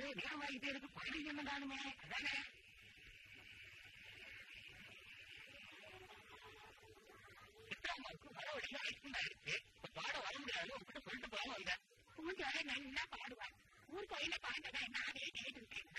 நேரமாகிட்டே இருக்கு பதினஞ்சு என்ன தானுமே அதானே பாட வர முடியாது உங்ககிட்ட சொல்லிட்டு போகாம வந்தேன் பூஜை நல்லா பாடுவார் ஊர் கோயில பாட்டதை நானே கேட்டிருக்கேன்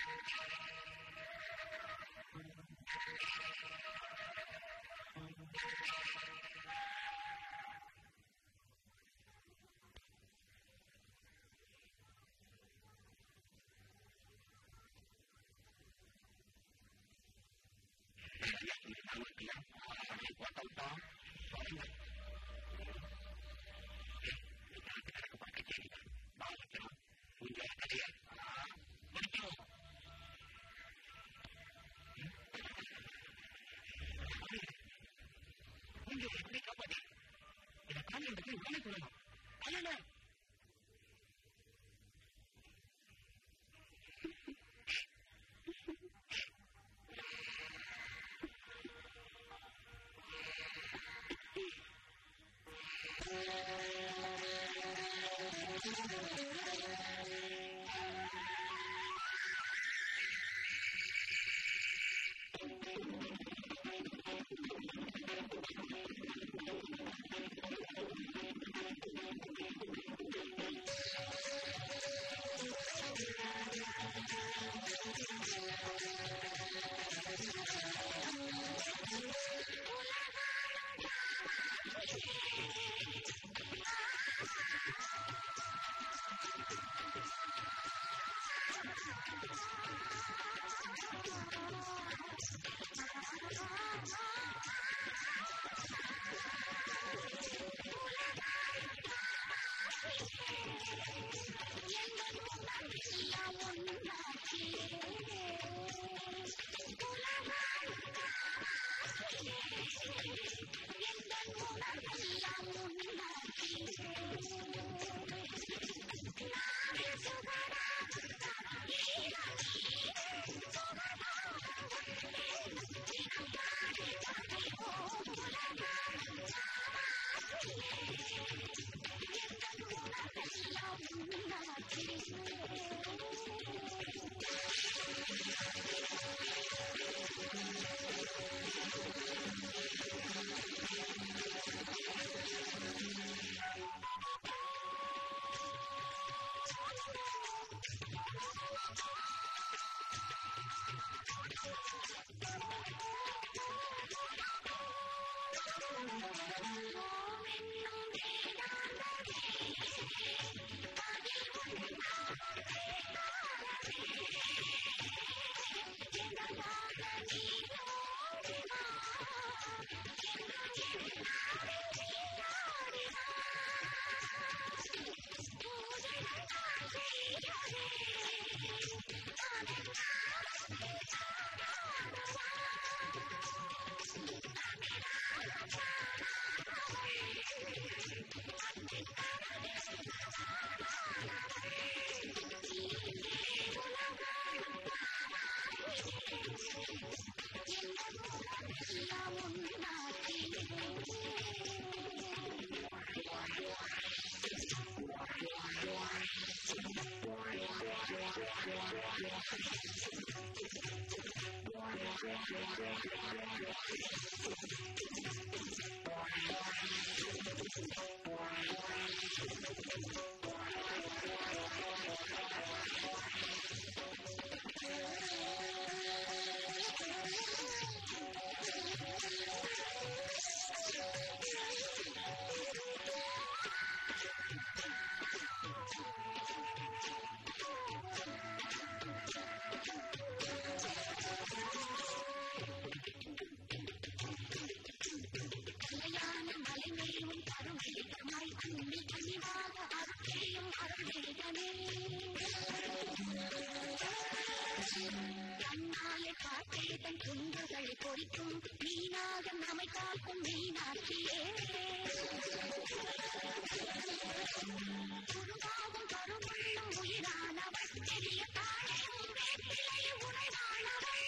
பொறிக்கும் மீனாக நம்மை காக்கும் மீனாட்சியே குருவாகும் கருவுள்ளும் உயிரானவள் பெரிய தாழையும் வேப்பிலை உரைவானவள்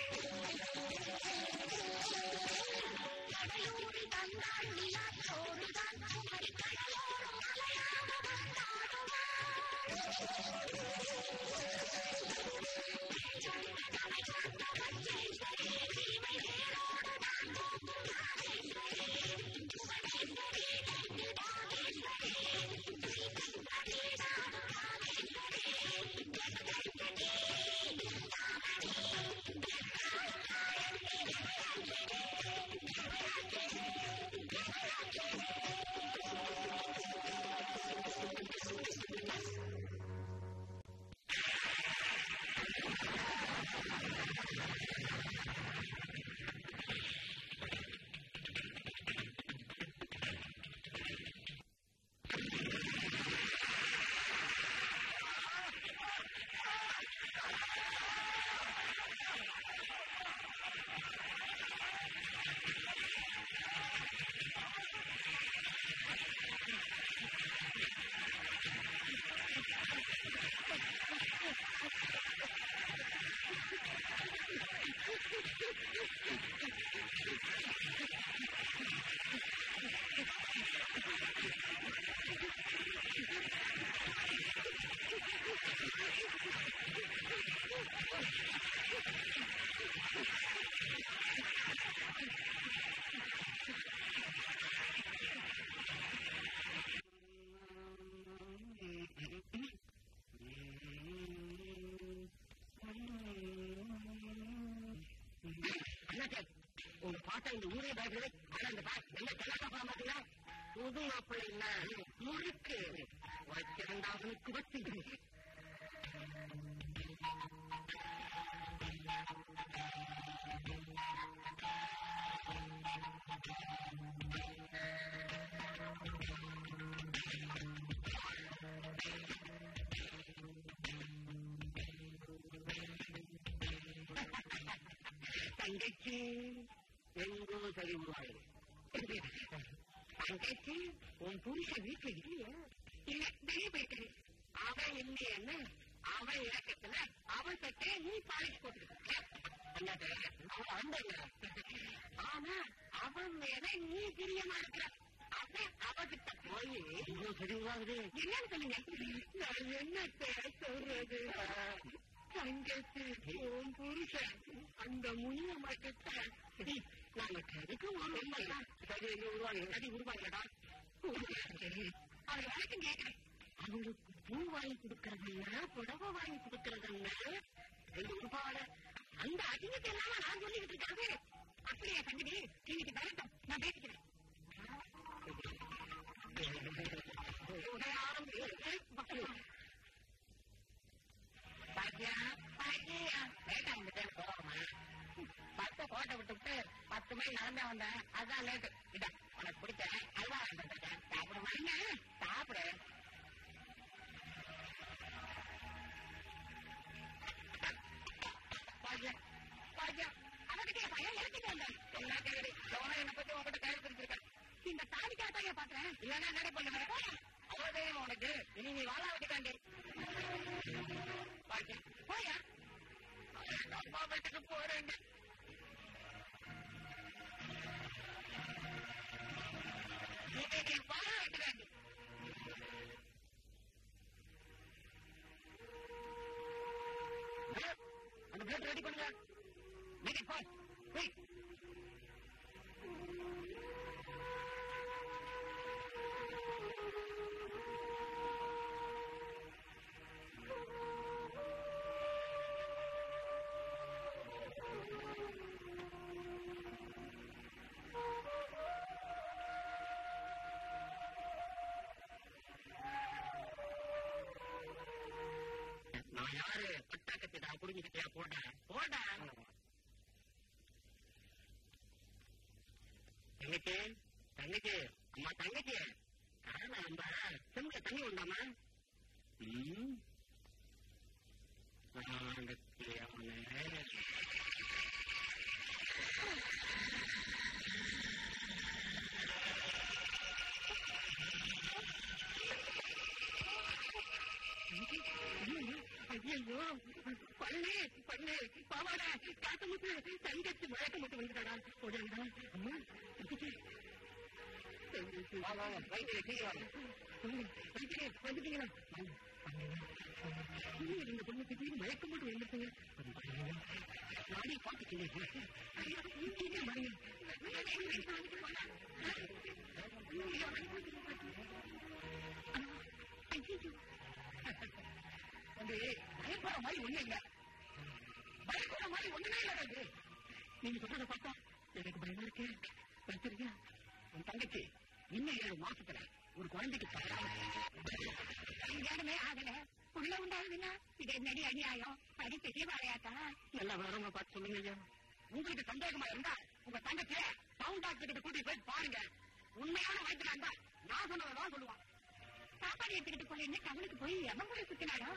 கடலூரில் தந்தாள் நிலாச்சோறுதான் குமரி கடலோரம் மலையாக வந்தாடுவாள் அண்ணாச்சார் உங்க பாட்டா இந்த ஊரே பயப்படுது ஆனா இந்த பாட்டு என்ன கலாட்டா படம் பாத்தீங்களா புது மாப்பிள்ளை இல்ல முறுக்கு வச்சிருந்தாவனுக்கு வச்சு தங்கச்சி எங்கோ சரி உருவாகுது தங்கச்சி உன் புருஷன் வீட்டுல இல்லையா இல்ல வெளியே போயிட்டு அவன் இல்லையன்னு அவன் இறக்கத்துல அவன் சட்டை நீ பாலிஷ் போட்டுருக்க அவன் அந்தங்க ஆனா அவன் மேல நீ பிரியமா இருக்கிற அவன் அவகிட்ட போய் சரி உருவாகுது என்னன்னு சொல்லுங்க நான் என்னத்தை சொல்றது தங்கச்சி உன் புருஷன் அந்த முனிய மாட்டத்தை நமக்கு அதுக்கு ஒரு சரி உருவாங்க சரி உருவாங்கடா அவன் வரைக்கும் கேட்கிறேன் அவங்களுக்கு பூ வாங்கி கொடுக்கறதுன்னா புடவை வாங்கி கொடுக்கறதுன்னா ரெண்டு உருவாட அந்த அதிகத்தை எல்லாம் நான் சொல்லிக்கிட்டு இருக்காது அப்படியா தங்கடி இன்னைக்கு வரட்டும் நான் பேசிக்கிறேன் ஆரம்பி பாத்தியா பாத்தியா லேட்டா வந்துட்டேன் போகமா பத்து கோட்டை விட்டுவிட்டு பத்து மணி நடந்தே வந்தேன் அதான் லேட்டு இதா உனக்கு பிடிச்ச அல்வா வந்துருக்கேன் சாப்பிடுவாங்க சாப்பிடு பாத்தியா பாத்தியா அவகிட்ட பையன் எடுத்துட்டு வந்தேன் என்ன கேக்குது எவனோ என்னை பத்தி உங்ககிட்ட கயிறு பிடிச்சிருக்கேன் இந்த தாடிக்காக தான் பாக்குறேன் இல்லைன்னா நட பண்ணுவேன் அவ்வளவு உனக்கு இனி நீ வாழ விட்டுக்காண்டி பாத்தியா போயா அம்மா வீட்டுக்கு போறேங்க இன்னைக்கு வாழ விட்டுக்காண்டி அந்த பிளேட் ரெடி பண்ணுங்க நீங்க போ போய் நான் யாரு பட்டாக்கத்தை நான் புரிஞ்சுக்கிட்டியா போட போட தங்கச்சி தங்கச்சி அம்மா தங்கச்சி ஆனா நம்ம செம்ல தண்ணி உண்டாமா ம் தங்கச்சி அவனே ஐயோ பண்ணு பண்ணு பாவாடா காத்து முட்டு தங்கச்சி மயக்க முட்டு வந்துடா போடா அம்மா தங்கச்சி வந்துட்டீங்களா இந்த பொண்ணு திடீர்னு மயக்க மட்டும் வந்துட்டுங்க நானே பார்த்துக்கிறேன் வந்து பயப்படுற மாதிரி ஒண்ணு இல்ல பயப்படுற மாதிரி ஒண்ணுமே இல்ல அது நீங்க சொல்றத பார்த்தா எனக்கு பயமா இருக்கு வச்சிருக்கியா உன் தங்கச்சி இன்னும் ஏழு மாசத்துல ஒரு குழந்தைக்கு கல்யாணமே ஆகல உள்ள உண்டாகுதுன்னா இது என்னடி அநியாயம் படி பெரிய வாழையாத்தா நல்லா வரவங்க பார்த்து சொல்லுங்க ஐயா உங்களுக்கு சந்தேகமா இருந்தா உங்க தங்கச்சிய சவுண்ட் டாக்டர் கிட்ட கூட்டிட்டு போய் பாருங்க உண்மையான வயிற்றுல இருந்தா நான் சொன்னதான் சொல்லுவான் சாப்பாடு எடுத்துக்கிட்டு போய் கவலுக்கு போய் எவன் கூட சுத்தினாரோ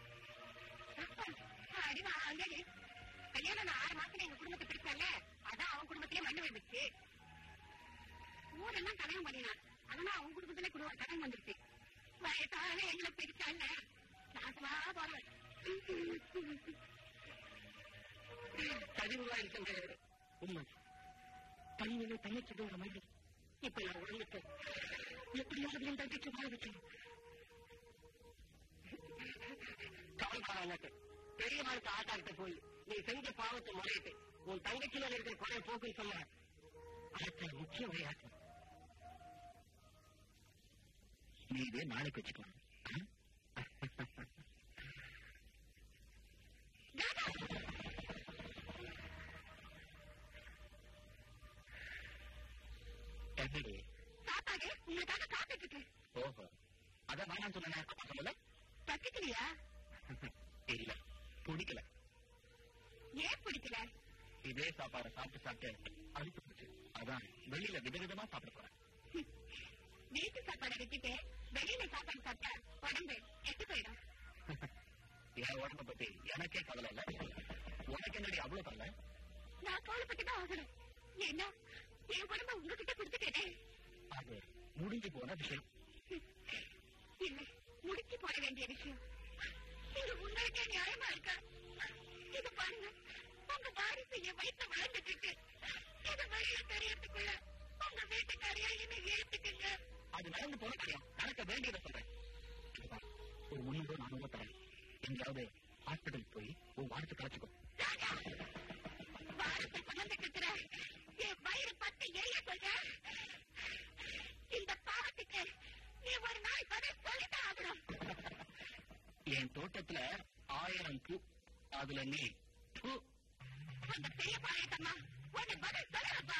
அடி வாங்கடி கல்யாணம் நான் ஆறு மாசம் எங்க குடும்பத்தை பிடிச்சல அதான் அவன் குடும்பத்திலே மண்ணு வந்துச்சு ஊரெல்லாம் கல்யாணம் பண்ணினான் அதனால அவன் குடும்பத்திலே குடும்ப கடன் வந்துருச்சு வயசான எங்களை பிடிச்சால நாசமா போறவன் சரி அறிவுவா இருக்கின்ற உண்மை தனிமையில தனிச்சு தூர மாதிரி இப்ப நான் உடலுக்கு எப்படியாவது என் தங்கச்சி வாழ வைக்கணும் கவலைப்படாத பெரியவாளுக்கு ஆட்டாக்கிட்ட போய் நீ செஞ்ச பாவத்தை முறையிட்டு உன் தங்கச்சி மேல இருக்கிற குறை போக்குன்னு சொன்ன அடுத்த முக்கிய விளையாட்டு நீ இதே நாளைக்கு வச்சுக்கோ என்னடி சாப்பாடு உங்களுக்காக காத்துட்டு இருக்கு ஓஹோ அதான் வேணாம் சொன்னேன் அப்பா சொல்லல பத்துக்கலையா இல்ல பிடிக்கல ஏன் பிடிக்கல இதே சாப்பாடை சாப்பிட்டு சாப்பிட்டு அழுத்து போச்சு அதான் வெளியில விதவிதமா சாப்பிட போறேன் வீட்டு சாப்பாடை விட்டுட்டு வெளியில சாப்பாடு சாப்பிட்டா உடம்பு எட்டு போயிடும் என் உடம்ப பத்தி எனக்கே கவலை இல்ல உனக்கு என்னடி அவ்வளவு கவலை நான் கவலைப்பட்டுதான் ஆகணும் ஏன்னா என் உடம்ப உங்ககிட்ட கொடுத்துட்டேனே அது முடிஞ்சு போன விஷயம் இல்ல முடிச்சு போட வேண்டிய விஷயம் இது உங்களுக்கே நியாயமா இருக்கா இது பாருங்க உங்க வாரிசு என் வயிற்று வளர்ந்துட்டு இருக்கு இது வெளியில தெரியறதுக்குள்ள உங்க வீட்டுக்காரியா என்ன ஏத்துக்குங்க அது நடந்து போன காரியம் நடக்க வேண்டியதை சொல்றேன் இது பாரு, ஒரு முன்னூறு நானூறு தரேன் எங்கேயாவது ஹாஸ்பிட்டல் போய் உன் வாரத்தை கலைச்சுக்கோ ராஜா, வாரத்தை சுமந்துட்டு இருக்கிற என் வயிறு பத்து ஏய சொல்ற இந்த பாவத்துக்கு நீ ஒரு நாள் பதில் சொல்லித்தான் ஆகணும் என் தோட்டத்துல ஆயிரம் பூ அதுல நீ பூ அந்த பெரிய பாளையத்தம்மா உன்னை பதில் சொல்லப்பா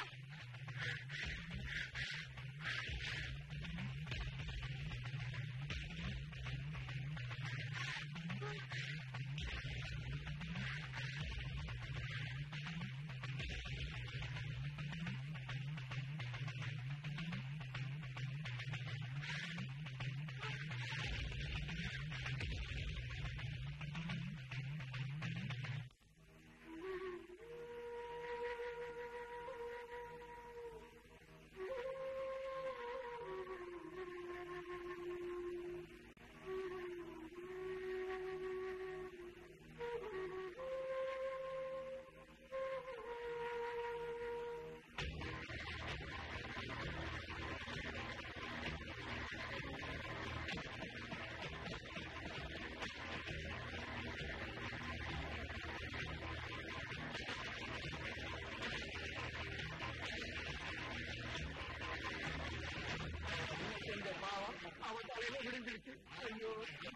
இந்த பாவம் அவன் தலையில விழுந்துருச்சு ஐயோ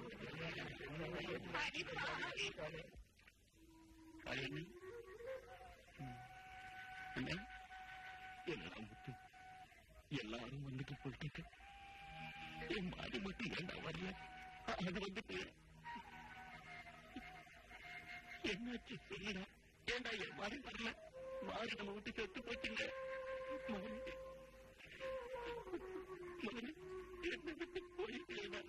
கல்யாணி என்ன எல்லாம் விட்டு எல்லாரும் வந்துட்டு போயிட்டு என் மாறி மட்டும் ஏண்டா வரல அது வந்துட்டு என்னாச்சு சொல்லுடா ஏண்டா என் மாறி வரல மாறி நம்ம விட்டு செத்து போச்சுங்க மாறி மாறி என்ன விட்டு போயிட்டேடா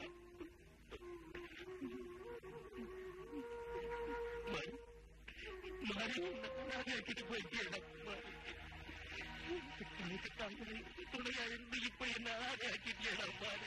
மாறி மாறி உன்னை நானாக்கிட்டு போயிட்டேடா மாறி துணையா இருந்து இப்ப என்ன ஆக்கிட்டேடா மாறி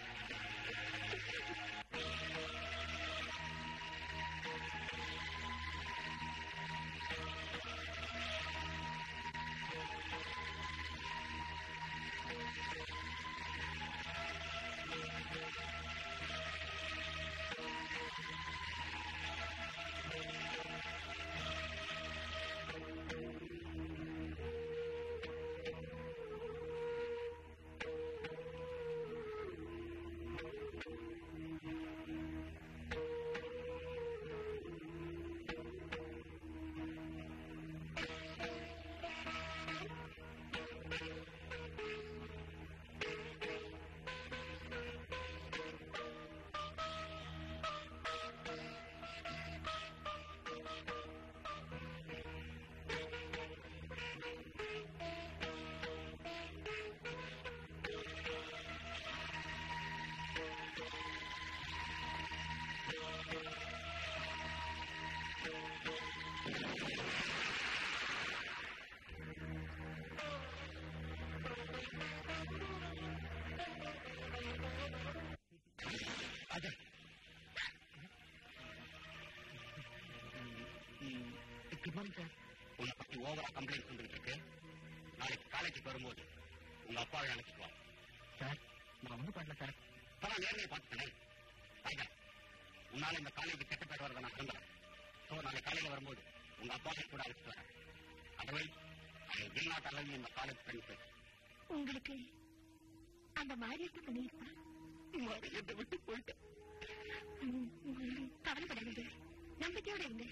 அத குட் மார்னிங் சார் உன்னை பத்தி ஓவரா கம்ப்ளைண்ட் வந்துட்டு இருக்கு நாளைக்கு காலேஜுக்கு வரும்போது உங்க அப்பாவை அழைச்சிட்டு வா சார் நான் ஒண்ணும் பண்ணல சார் பரவாயில்ல நேர்மையை பார்த்துட்டேன் ராஜா உன்னால இந்த காலேஜ் கெட்ட பேர் வரதை நான் விரும்புறேன் ஸோ நாளைக்கு காலையில வரும்போது உங்க அப்பாவை கூட அழைச்சிட்டு வரேன் அதுவே ஐ வில் நாட் அலவ் இந்த காலேஜ் ஃப்ரெண்ட்ஸ் உங்களுக்கு அந்த மாரியத்தை பண்ணியிருப்பா எதை விட்டு போயிட்டேன் கவலைப்படாதீங்க நம்பிக்கையோட இருங்க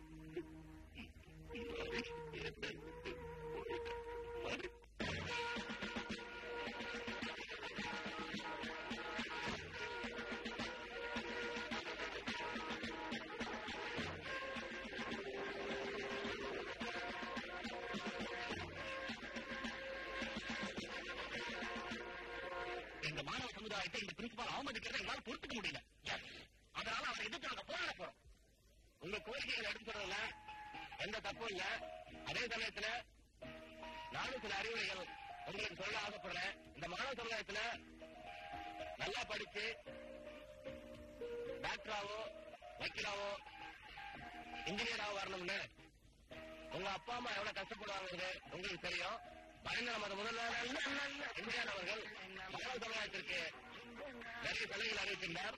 எங்க மாணவ சமுதாயத்தை இந்த பிரின்சிபால் அவமதிக்கிறத எங்களால பொறுத்துக்க முடியல Yes. அதனால அவரை எதிர்த்து நாங்க போராட போறோம் உங்க கோரிக்கைகளை எடுத்துறதுல எந்த தப்பும் இல்ல அதே சமயத்துல நானும் சில அறிவுரைகள் உங்களுக்கு சொல்ல ஆசைப்படுறேன் இந்த மாணவ சமுதாயத்துல நல்லா படிச்சு டாக்டராவோ வக்கீலாவோ இன்ஜினியராவோ வரணும்னு உங்க அப்பா அம்மா எவ்வளவு கஷ்டப்படுவாங்கிறது உங்களுக்கு தெரியும் பயங்கர மத முதல்வர் இந்தியான் அவர்கள் மாணவ சமுதாயத்திற்கு நிறைய சலுகைகள் அறிவிக்கின்றார்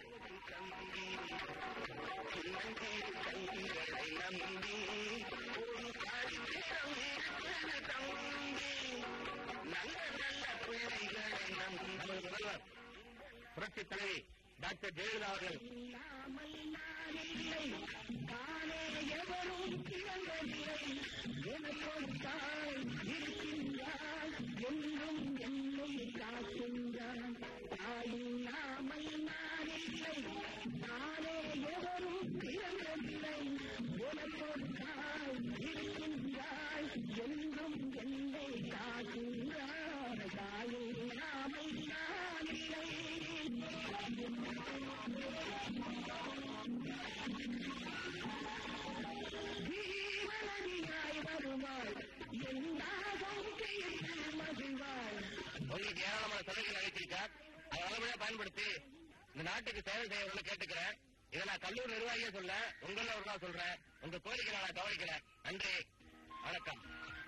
முதல்வர் புரட்சி தலைவி டாக்டர் ஜெயலலிதா அவர்கள் உங்களுக்கு ஏராளமான சலுகைகள் அளித்திருக்கார் அதை நல்லபடியா பயன்படுத்தி இந்த நாட்டுக்கு சேவை செய்யணும்னு கேட்டுக்கிறேன் இதை நான் கல்லூரி நிர்வாகியே சொல்ல உங்கள ஒரு நாள் சொல்றேன் உங்க கோரிக்கை நான் கவனிக்கல நன்றி வணக்கம்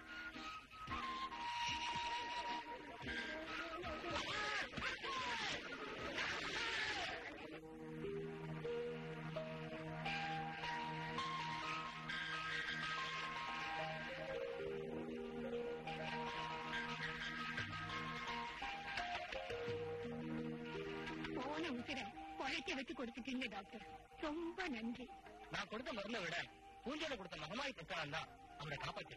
போன உசிர குழைக்க வச்சு கொடுத்துட்டீங்க டாக்டர் ரொம்ப நன்றி நான் கொடுத்த மருந்தை விட பூஞ்சையில கொடுத்த மகமாய் புத்தகம் தான் அவரை காப்பாற்றி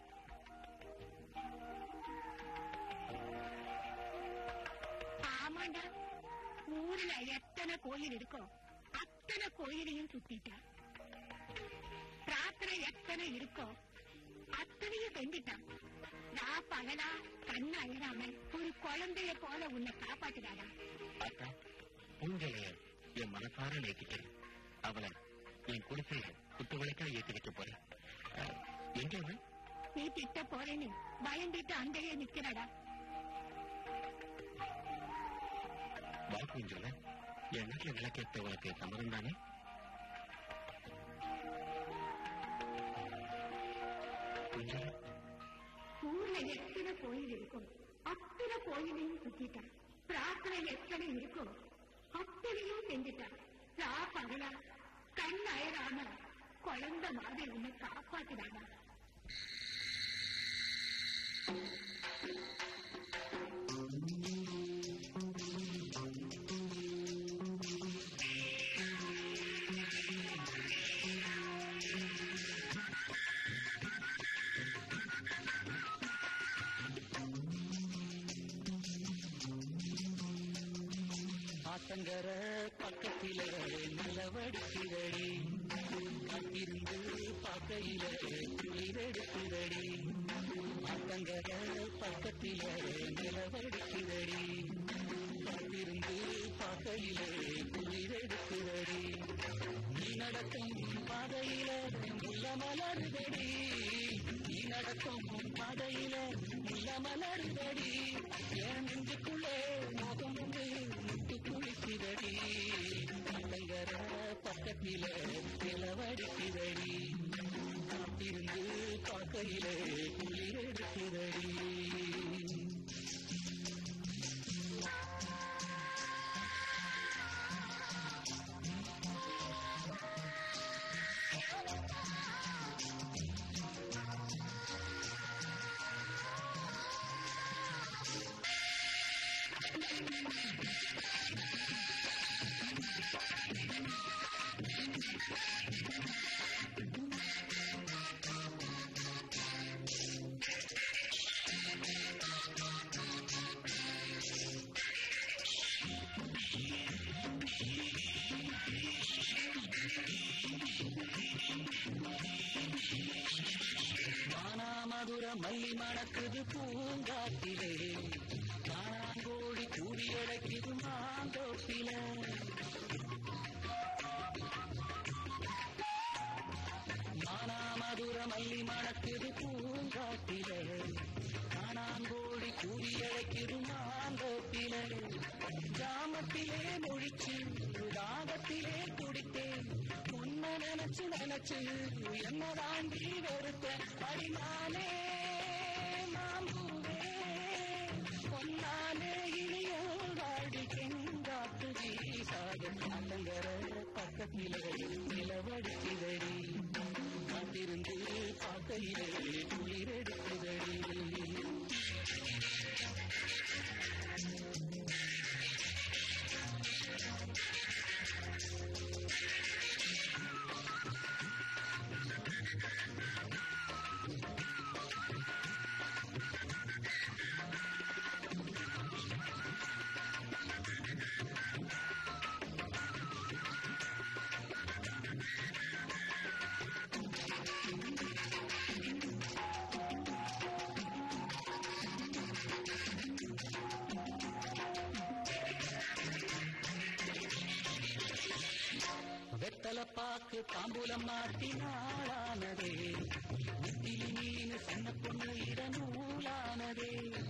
ஆமாண்டா ஊர்ல எத்தனை கோயில் இருக்கோ அத்தனை கோயிலையும் சுத்திட்டான் பிரார்த்தனை எத்தனை இருக்கோ அத்தனையும் செஞ்சிட்டான் நான் பகலா கண்ணு அழகாம ஒரு குழந்தைய போல உன்னை காப்பாத்துறாடா பார்த்தா பூஞ்சைய என் மனசார நேசிக்கிறேன் அவளை என் குடிசைய குத்து விளக்கா ஏற்றி வைக்க போறேன் அஹ், எங்க அவன்? நீ திட்ட போறேன்னு பயந்துட்டு அங்கேயே நிக்கிறாடா வா பூஞ்சல என் வீட்டுல விளக்கேற்ற உனக்கு சம்மதம் தானே பூஞ்சல ஊர்ல எத்தனை கோயில் இருக்கும் அத்தனை கோயிலையும் சுத்திட்டான் பிரார்த்தனை எத்தனை இருக்கும் அத்தனையும் செஞ்சுட்டான் ரா பகலா கண் அயராம குழந்தை மாதிரி உன்னை காப்பாத்துறாங்க ஆத்தங்கர பக்கத்தில நிலவடிக்கிறடி காத்திருந்து பார்க்கையில குளிரெடுக்கிறடி ஆத்தங்கர பக்கத்தில நிலவடிக்கிறடி காத்திருந்து பார்க்கையில குளிரெடுக்கிறடி நீ நடக்கும் பாதையில முள்ள மலருதடி நீ நடக்கும் பாதையில முள்ள மலருதடி என் நெஞ்சுக்குள்ளே மோகம் வந்து முட்டு குளிக்கிறடி பக்கங்கர பக்கத்தில நிலவடிக்கிறடி காத்திருந்து பார்க்கையிலே குளிரெடுக்கிறடி மானாமதுர மல்லி மணக்குது பூங்காட்டிலே காணாங்கோழி கூடி அழைக்குது மாந்தோப்பில மானாமதுர மல்லி மணக்குது பூங்காட்டிலே காணாங்கோழி கூடி அழைக்குது மாந்தோப்பில கிராமத்திலே மொழிச்சு ராகத்திலே குடித்தேன் உன்னை நினைச்சு நினைச்சு என்ன தாண்டி வெறுத்தேன் அடிமானே மாம்பூவே பொன்னானே இனியும் வாடி கெங்காத்து வீசாத அலங்கர பக்கத்திலே நிலவடிக்குதடி காத்திருந்து பார்க்கையிலே குளிரெடுக்குதடி வெத்தல பாக்கு தாம்பூலம் மாட்டி நாளானதே நெத்திலி மீன் சின்ன பொண்ணு இட நூலானதே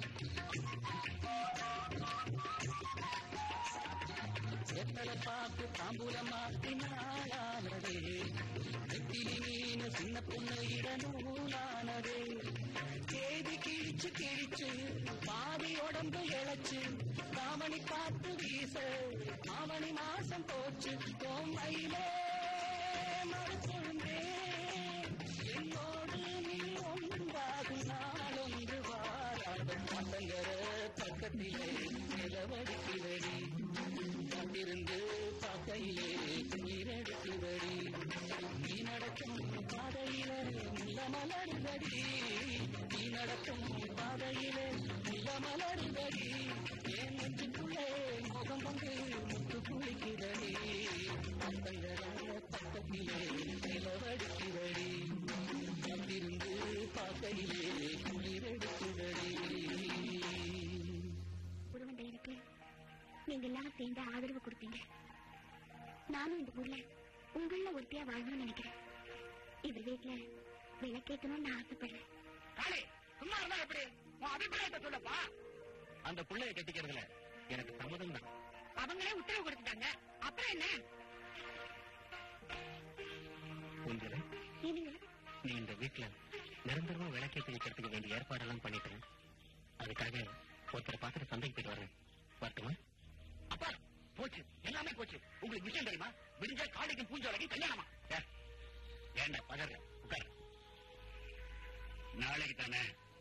வெத்தல பாக்கு தாம்பூலம் மாட்டி நாளானதே நெத்திலி மீன் சின்ன பொண்ணு இட நூலானதே தேதி கிழிச்சு கிழிச்சு பாதி உடம்பு இழைச்சு காமணி காத்து வீச ஆவணி மாசம் போச்சு கோமையிலே மறுக்கொழுந்தே என்னோடு நீ ஒன்றாகும் நாளொன்று வாராத பசங்கர பக்கத்திலே நிலவடிக்கிறடி காத்திருந்து பார்க்கையிலே நீரெடுக்கிறடி நீ நடக்கும் பாதையிலே முல்ல மலர்ந்தடி நீ நடக்கும் பாதையிலே முல்ல மலர்ந்தடி என் நெஞ்சுக்குள்ளே முகம் வந்து முத்து குளிக்கிறடி பசங்கர பக்கத்திலே நிலவடிக்கிறடி காத்திருந்து பார்க்கையிலே குளிரெடுக்கிறடி உருவண்டையனுக்கு நீங்க எல்லாம் சேர்ந்து ஆதரவு கொடுத்தீங்க நானும் இந்த ஊர்ல உங்கள ஒருத்தியா வாழணும்னு நினைக்கிறேன் இவர் வீட்டுல விளக்கேத்தணும்னு நான் ஆசைப்படுறேன் காளி சும்மா இருந்தா எப்படி உன் அபிப்பிராயத்தை சொல்லப்பா அந்த புள்ளைய கட்டிக்கிறதுல எனக்கு சம்மதம் தான் அவங்களே உத்தரவு கொடுத்துட்டாங்க அப்புறம் என்ன பூஞ்சல என்னங்க நீ இந்த வீட்டுல நிரந்தரமா விளக்கேற்றி வைக்கிறதுக்கு வேண்டிய ஏற்பாடெல்லாம் பண்ணிட்டேன் அதுக்காக ஒருத்தரை பார்த்துட்டு சந்தைக்கு போயிட்டு வரேன் வரட்டுமா அப்பா போச்சு எல்லாமே போச்சு உங்களுக்கு விஷயம் தெரியுமா விடிஞ்ச காளிக்கும் பூஞ்சோலைக்கும் கல்யாணமா ஏ, ஏன்டா பதற உட்கார் நாளைக்கு தானே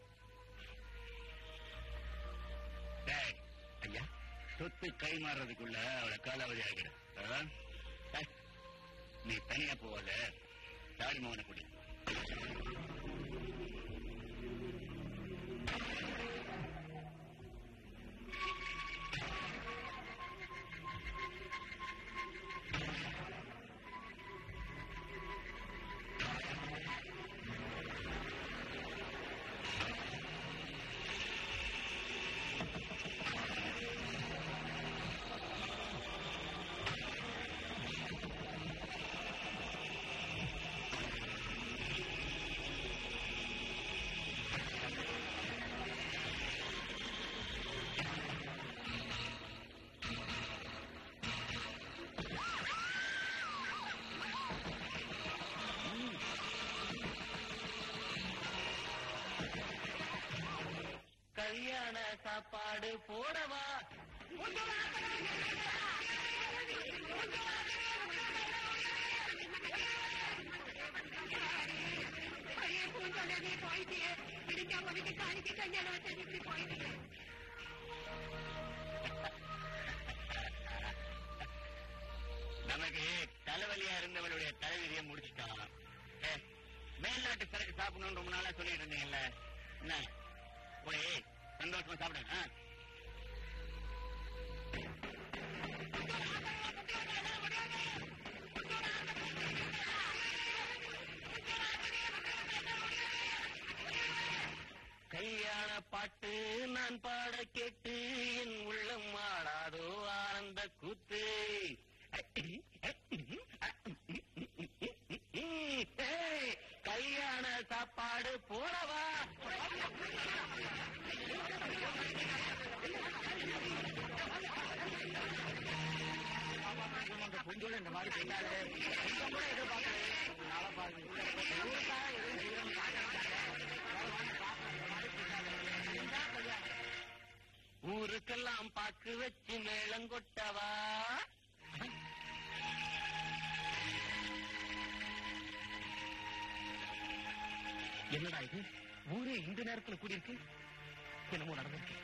டேய், ஐயா சொத்து கை மாறுறதுக்குள்ள அவளை காலாவதி ஆகிடும் ஆ? டேய், நீ தனியா போவல தாடி மகனை குடி ஆ கல்யாண சாப்பாடு போடவா ஐயே பூஞ்சோல நீ போயிட்டியே பிடிச்சா உனக்கு காணிக்க கல்யாணம் வச்சு இப்படி போயிட்டியே நமக்கு தலைவலியா இருந்தவளுடைய தலைவிதியை முடிச்சுட்டான் ஏ, மேல்நாட்டு சரக்கு சாப்பிடணும்னு ரொம்ப நாளா சொல்லிட்டு இருந்தீங்கல்ல என்ன போய் சந்தோஷமா சாப்பிடுங்க ஆ? கல்யாண பாட்டு நான் பாட கேட்டு என் உள்ளம் ஆடாதோ ஆனந்த கூத்து ஏய், கல்யாண சாப்பாடு போடவா கொஞ்சம் இந்த மாதிரி செய்யாத கொஞ்சம் கூட எதிர்பார்க்கல நாளை பாருங்க ஊருக்காக எதுவும் செய்யறோம்னு ஊருக்கெல்லாம் பாக்கு வச்சு மேளங்கொட்டவா என்னடா இது ஊரே இந்த நேரத்துல கூடியிருக்கு என்னமோ நடந்திருக்கு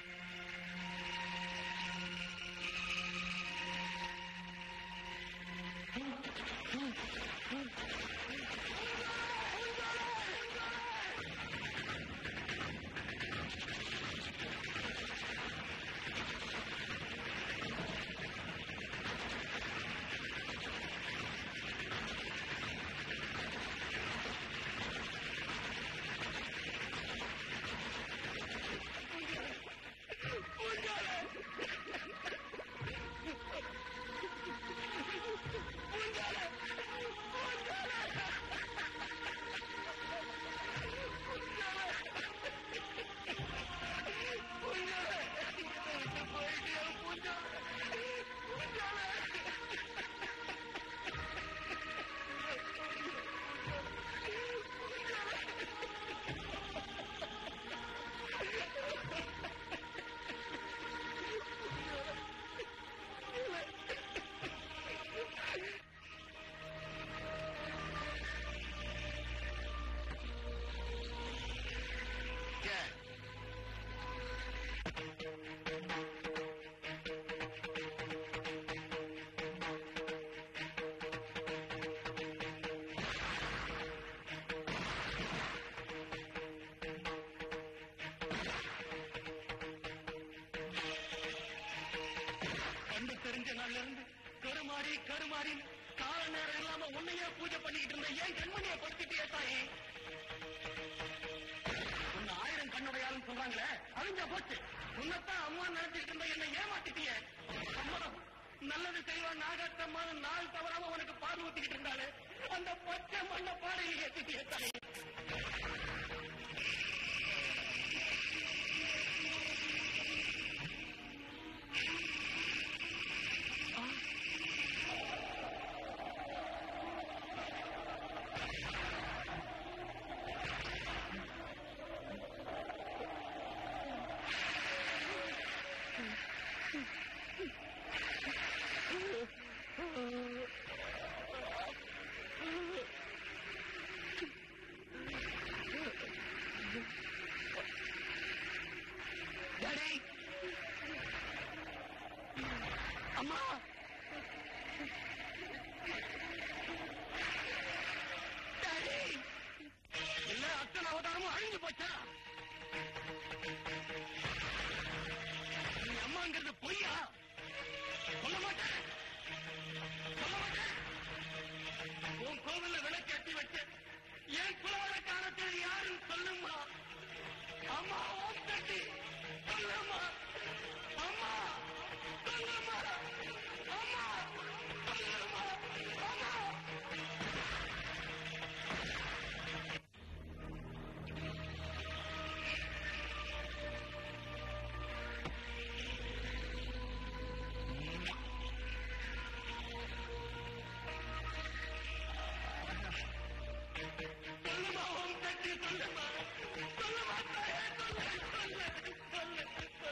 கண்டு தெரிஞ்ச நாள்ல இருந்து கருமாறி கருமாறி கால நேரம் இல்லாம உன்னையே பூஜை பண்ணிக்கிட்டு இருந்த ஏன் கண்மணியை படுத்திட்டே தாயே உன்னை ஆயிரம் கண்ணுடையாலும் சொல்றாங்களே அழிஞ்சா போச்சு உன்னைத்தான் அம்மா நினைச்சிட்டு இருந்த என்னை ஏமாத்திட்டியே அம்மா நல்லது செய்வான் நாகத்தம்மா நாள் தவறாம உனக்கு பால் ஊத்திக்கிட்டு இருந்தாலே அந்த பச்சை மண்ண பாடையில் ஏத்திட்டியே தாயே டாடி அம்மா டாடி இல்ல அத்தனை அவதாரமும் அழிஞ்சு போச்சா நீ அம்மாங்கிறது பொய்யா சொல்ல மாட்டேன் சொல்ல மாட்டேன் உன் கோவில்ல விளக்கேற்றி வச்ச என் குலவர காலத்தில் யாரும் சொல்லுமா அம்மா ஓம் தட்டி சொல்லுமா அம்மா சொல்லுமா அம்மா சொல்லுமா அம்மா சொல்லுமா ஓம் தட்டி சொல்லுமா சொல்லுமா தாயே சொல்லு சொல்லு சொல்லு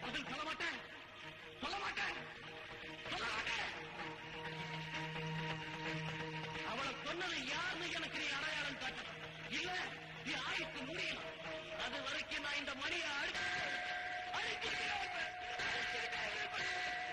பதில் சொல்ல மாட்டேன் சொல்ல மாட்டேன் சொல்ல மாட்டேன் அவளை சொன்னது யாருன்னு எனக்கு நீ அடையாளம் காட்டணும் இல்ல நீ ஆயுத்து முடியணும் அது வரைக்கும் நான் இந்த மணியை அடிச்சு அடிச்சுக்கிட்டே இருப்பேன். அடிச்சுக்கிட்டே இருப்பேன்.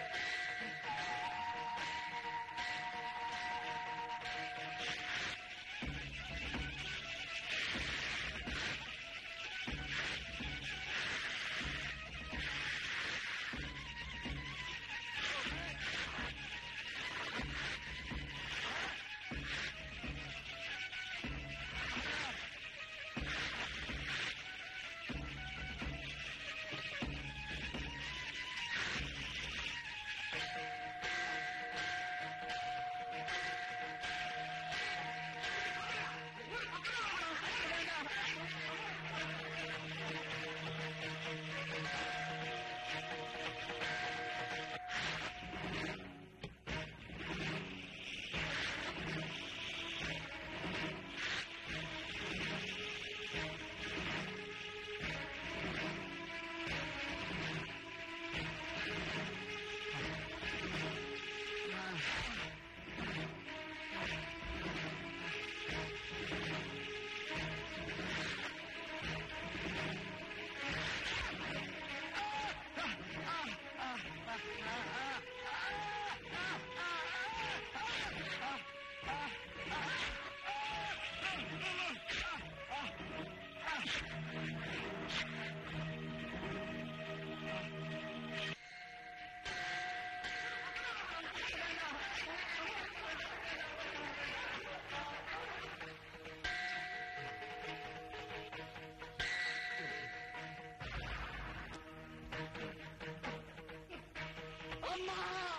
அம்மா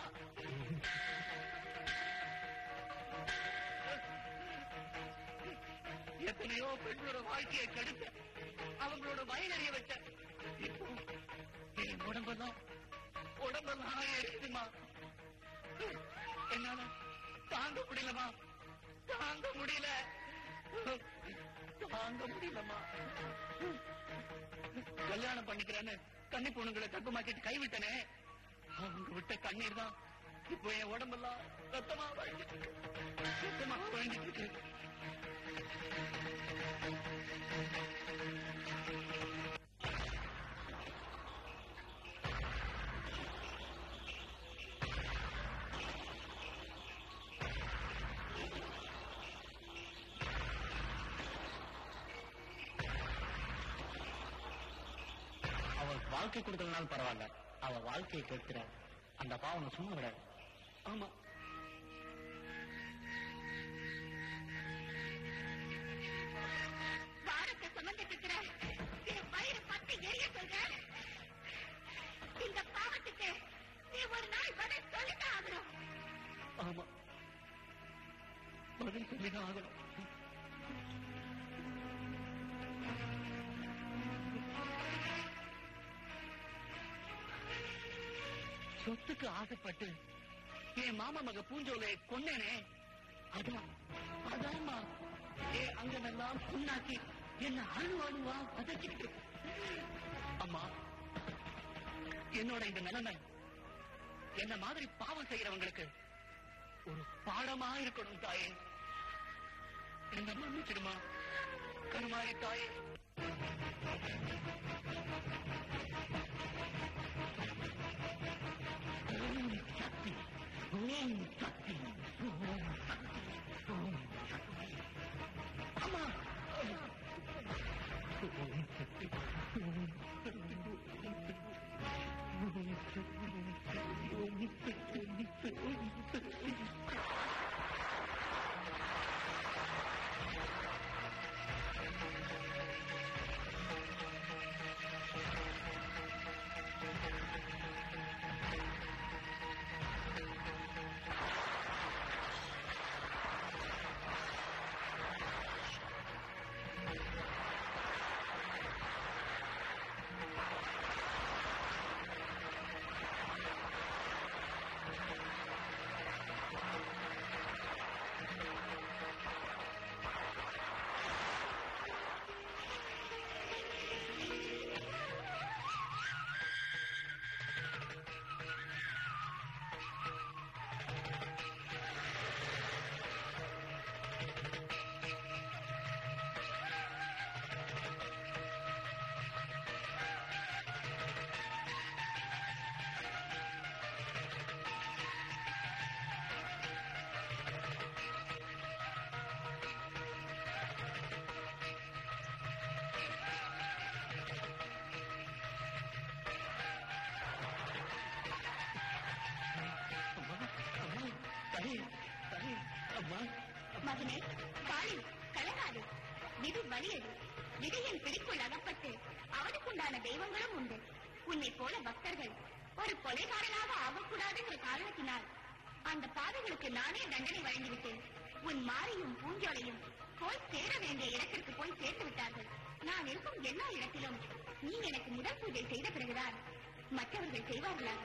எத்தனையோ பெண்ணோட வாழ்க்கையை கெடுத்த அவங்களோட வயலறிய வச்ச இப்போ என் உடம்பெல்லாம் உடம்பெல்லாம் எரியுதுமா என்னால தாங்க முடியலமா தாங்க முடியல தாங்க முடியலமா கல்யாணம் பண்ணிக்கிறேன்னு கன்னி பொண்ணுங்களை கர்ப்பமாக்கிட்டு கைவிட்டனே அவங்க விட்ட கண்ணீர் தான் இப்போ என் உடம்பெல்லாம் ரத்தமா வழிஞ்சிட்டு இருக்கு. ரத்தமா வழிஞ்சிட்டு இருக்கு அவன் வாழ்க்கை கொடுக்கலனாலும் பரவாயில்ல அவ வாழ்க்கையை கெடுத்துற அந்த பாவனை சும்மா விடாது ஆமா பாரத்தை சுமந்துட்டு இருக்கிற என் வயிறு பத்து எரிய சொல்ற இந்த பாவத்துக்கு நீ ஒரு நாள் பதில் சொல்லித்தான் ஆகணும் ஆமா பதில் சொல்லிதான் ஆகணும் சொத்துக்கு ஆசைப்பட்டு என் மாமா மக பூஞ்சோலை கொன்னேனே அதான் அதான்மா என் அங்கனெல்லாம் புண்ணாக்கி என்ன அழு அழுவா பதச்சிக்கிட்டு அம்மா என்னோட இந்த நிலைமை என்ன மாதிரி பாவம் செய்யறவங்களுக்கு ஒரு பாடமா இருக்கணும் தாயே என்ன மன்னிச்சிடுமா கருமாரி தாயே ஓம் சக்தி ஓம் சக்தி ஓம் சக்தி ஓம் சக்தி அம்மா ஓம் சக்தி ஓம் சக்தி ஓம் சக்தி ஓம் சக்தி ஓம் சக்தி மகனே காளி கலங்காது விதி வலியது விதியின் பிடிக்குள் அகப்பட்டு அவனுக்குண்டான தெய்வங்களும் உண்டு உன்னை போல பக்தர்கள் ஒரு கொலைகாரனாக ஆகக்கூடாதுங்கிற காரணத்தினால் அந்த பாதைகளுக்கு நானே தண்டனை வழங்கிவிட்டேன் உன் மாரியும் பூஞ்சோலையும் போய் சேர வேண்டிய இடத்திற்கு போய் சேர்த்து விட்டார்கள் நான் இருக்கும் எல்லா இடத்திலும் நீ எனக்கு முதல் பூஜை செய்த பிறகுதான் மற்றவர்கள் செய்வார்களாக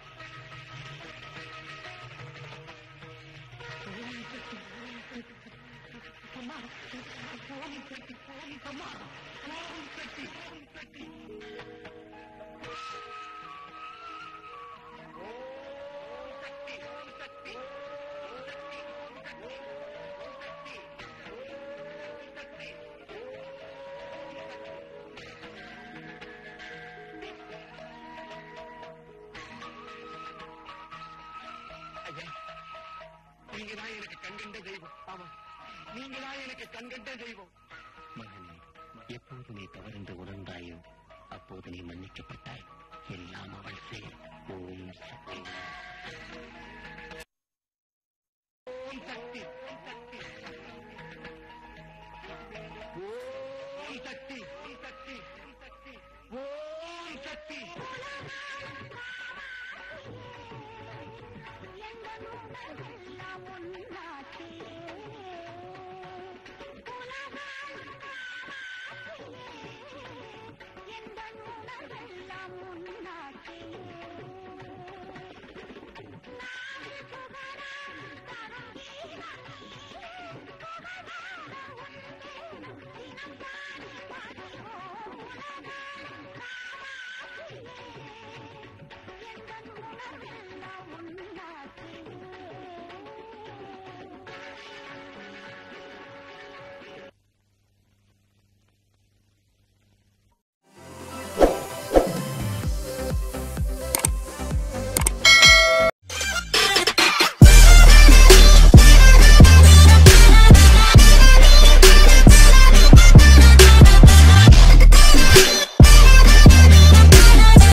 ஐயா நீங்க தான் எனக்கு கண்கண்ட தெய்வம் ஆமா நீங்க தான் எனக்கு கண்கண்ட தெய்வம் மகனே எப்போது நீ தவறென்று உணர்ந்தாயோ அப்போது நீ மன்னிக்கப்பட்டாய் எல்லாம் அவள் செயல் ஓம் சக்தி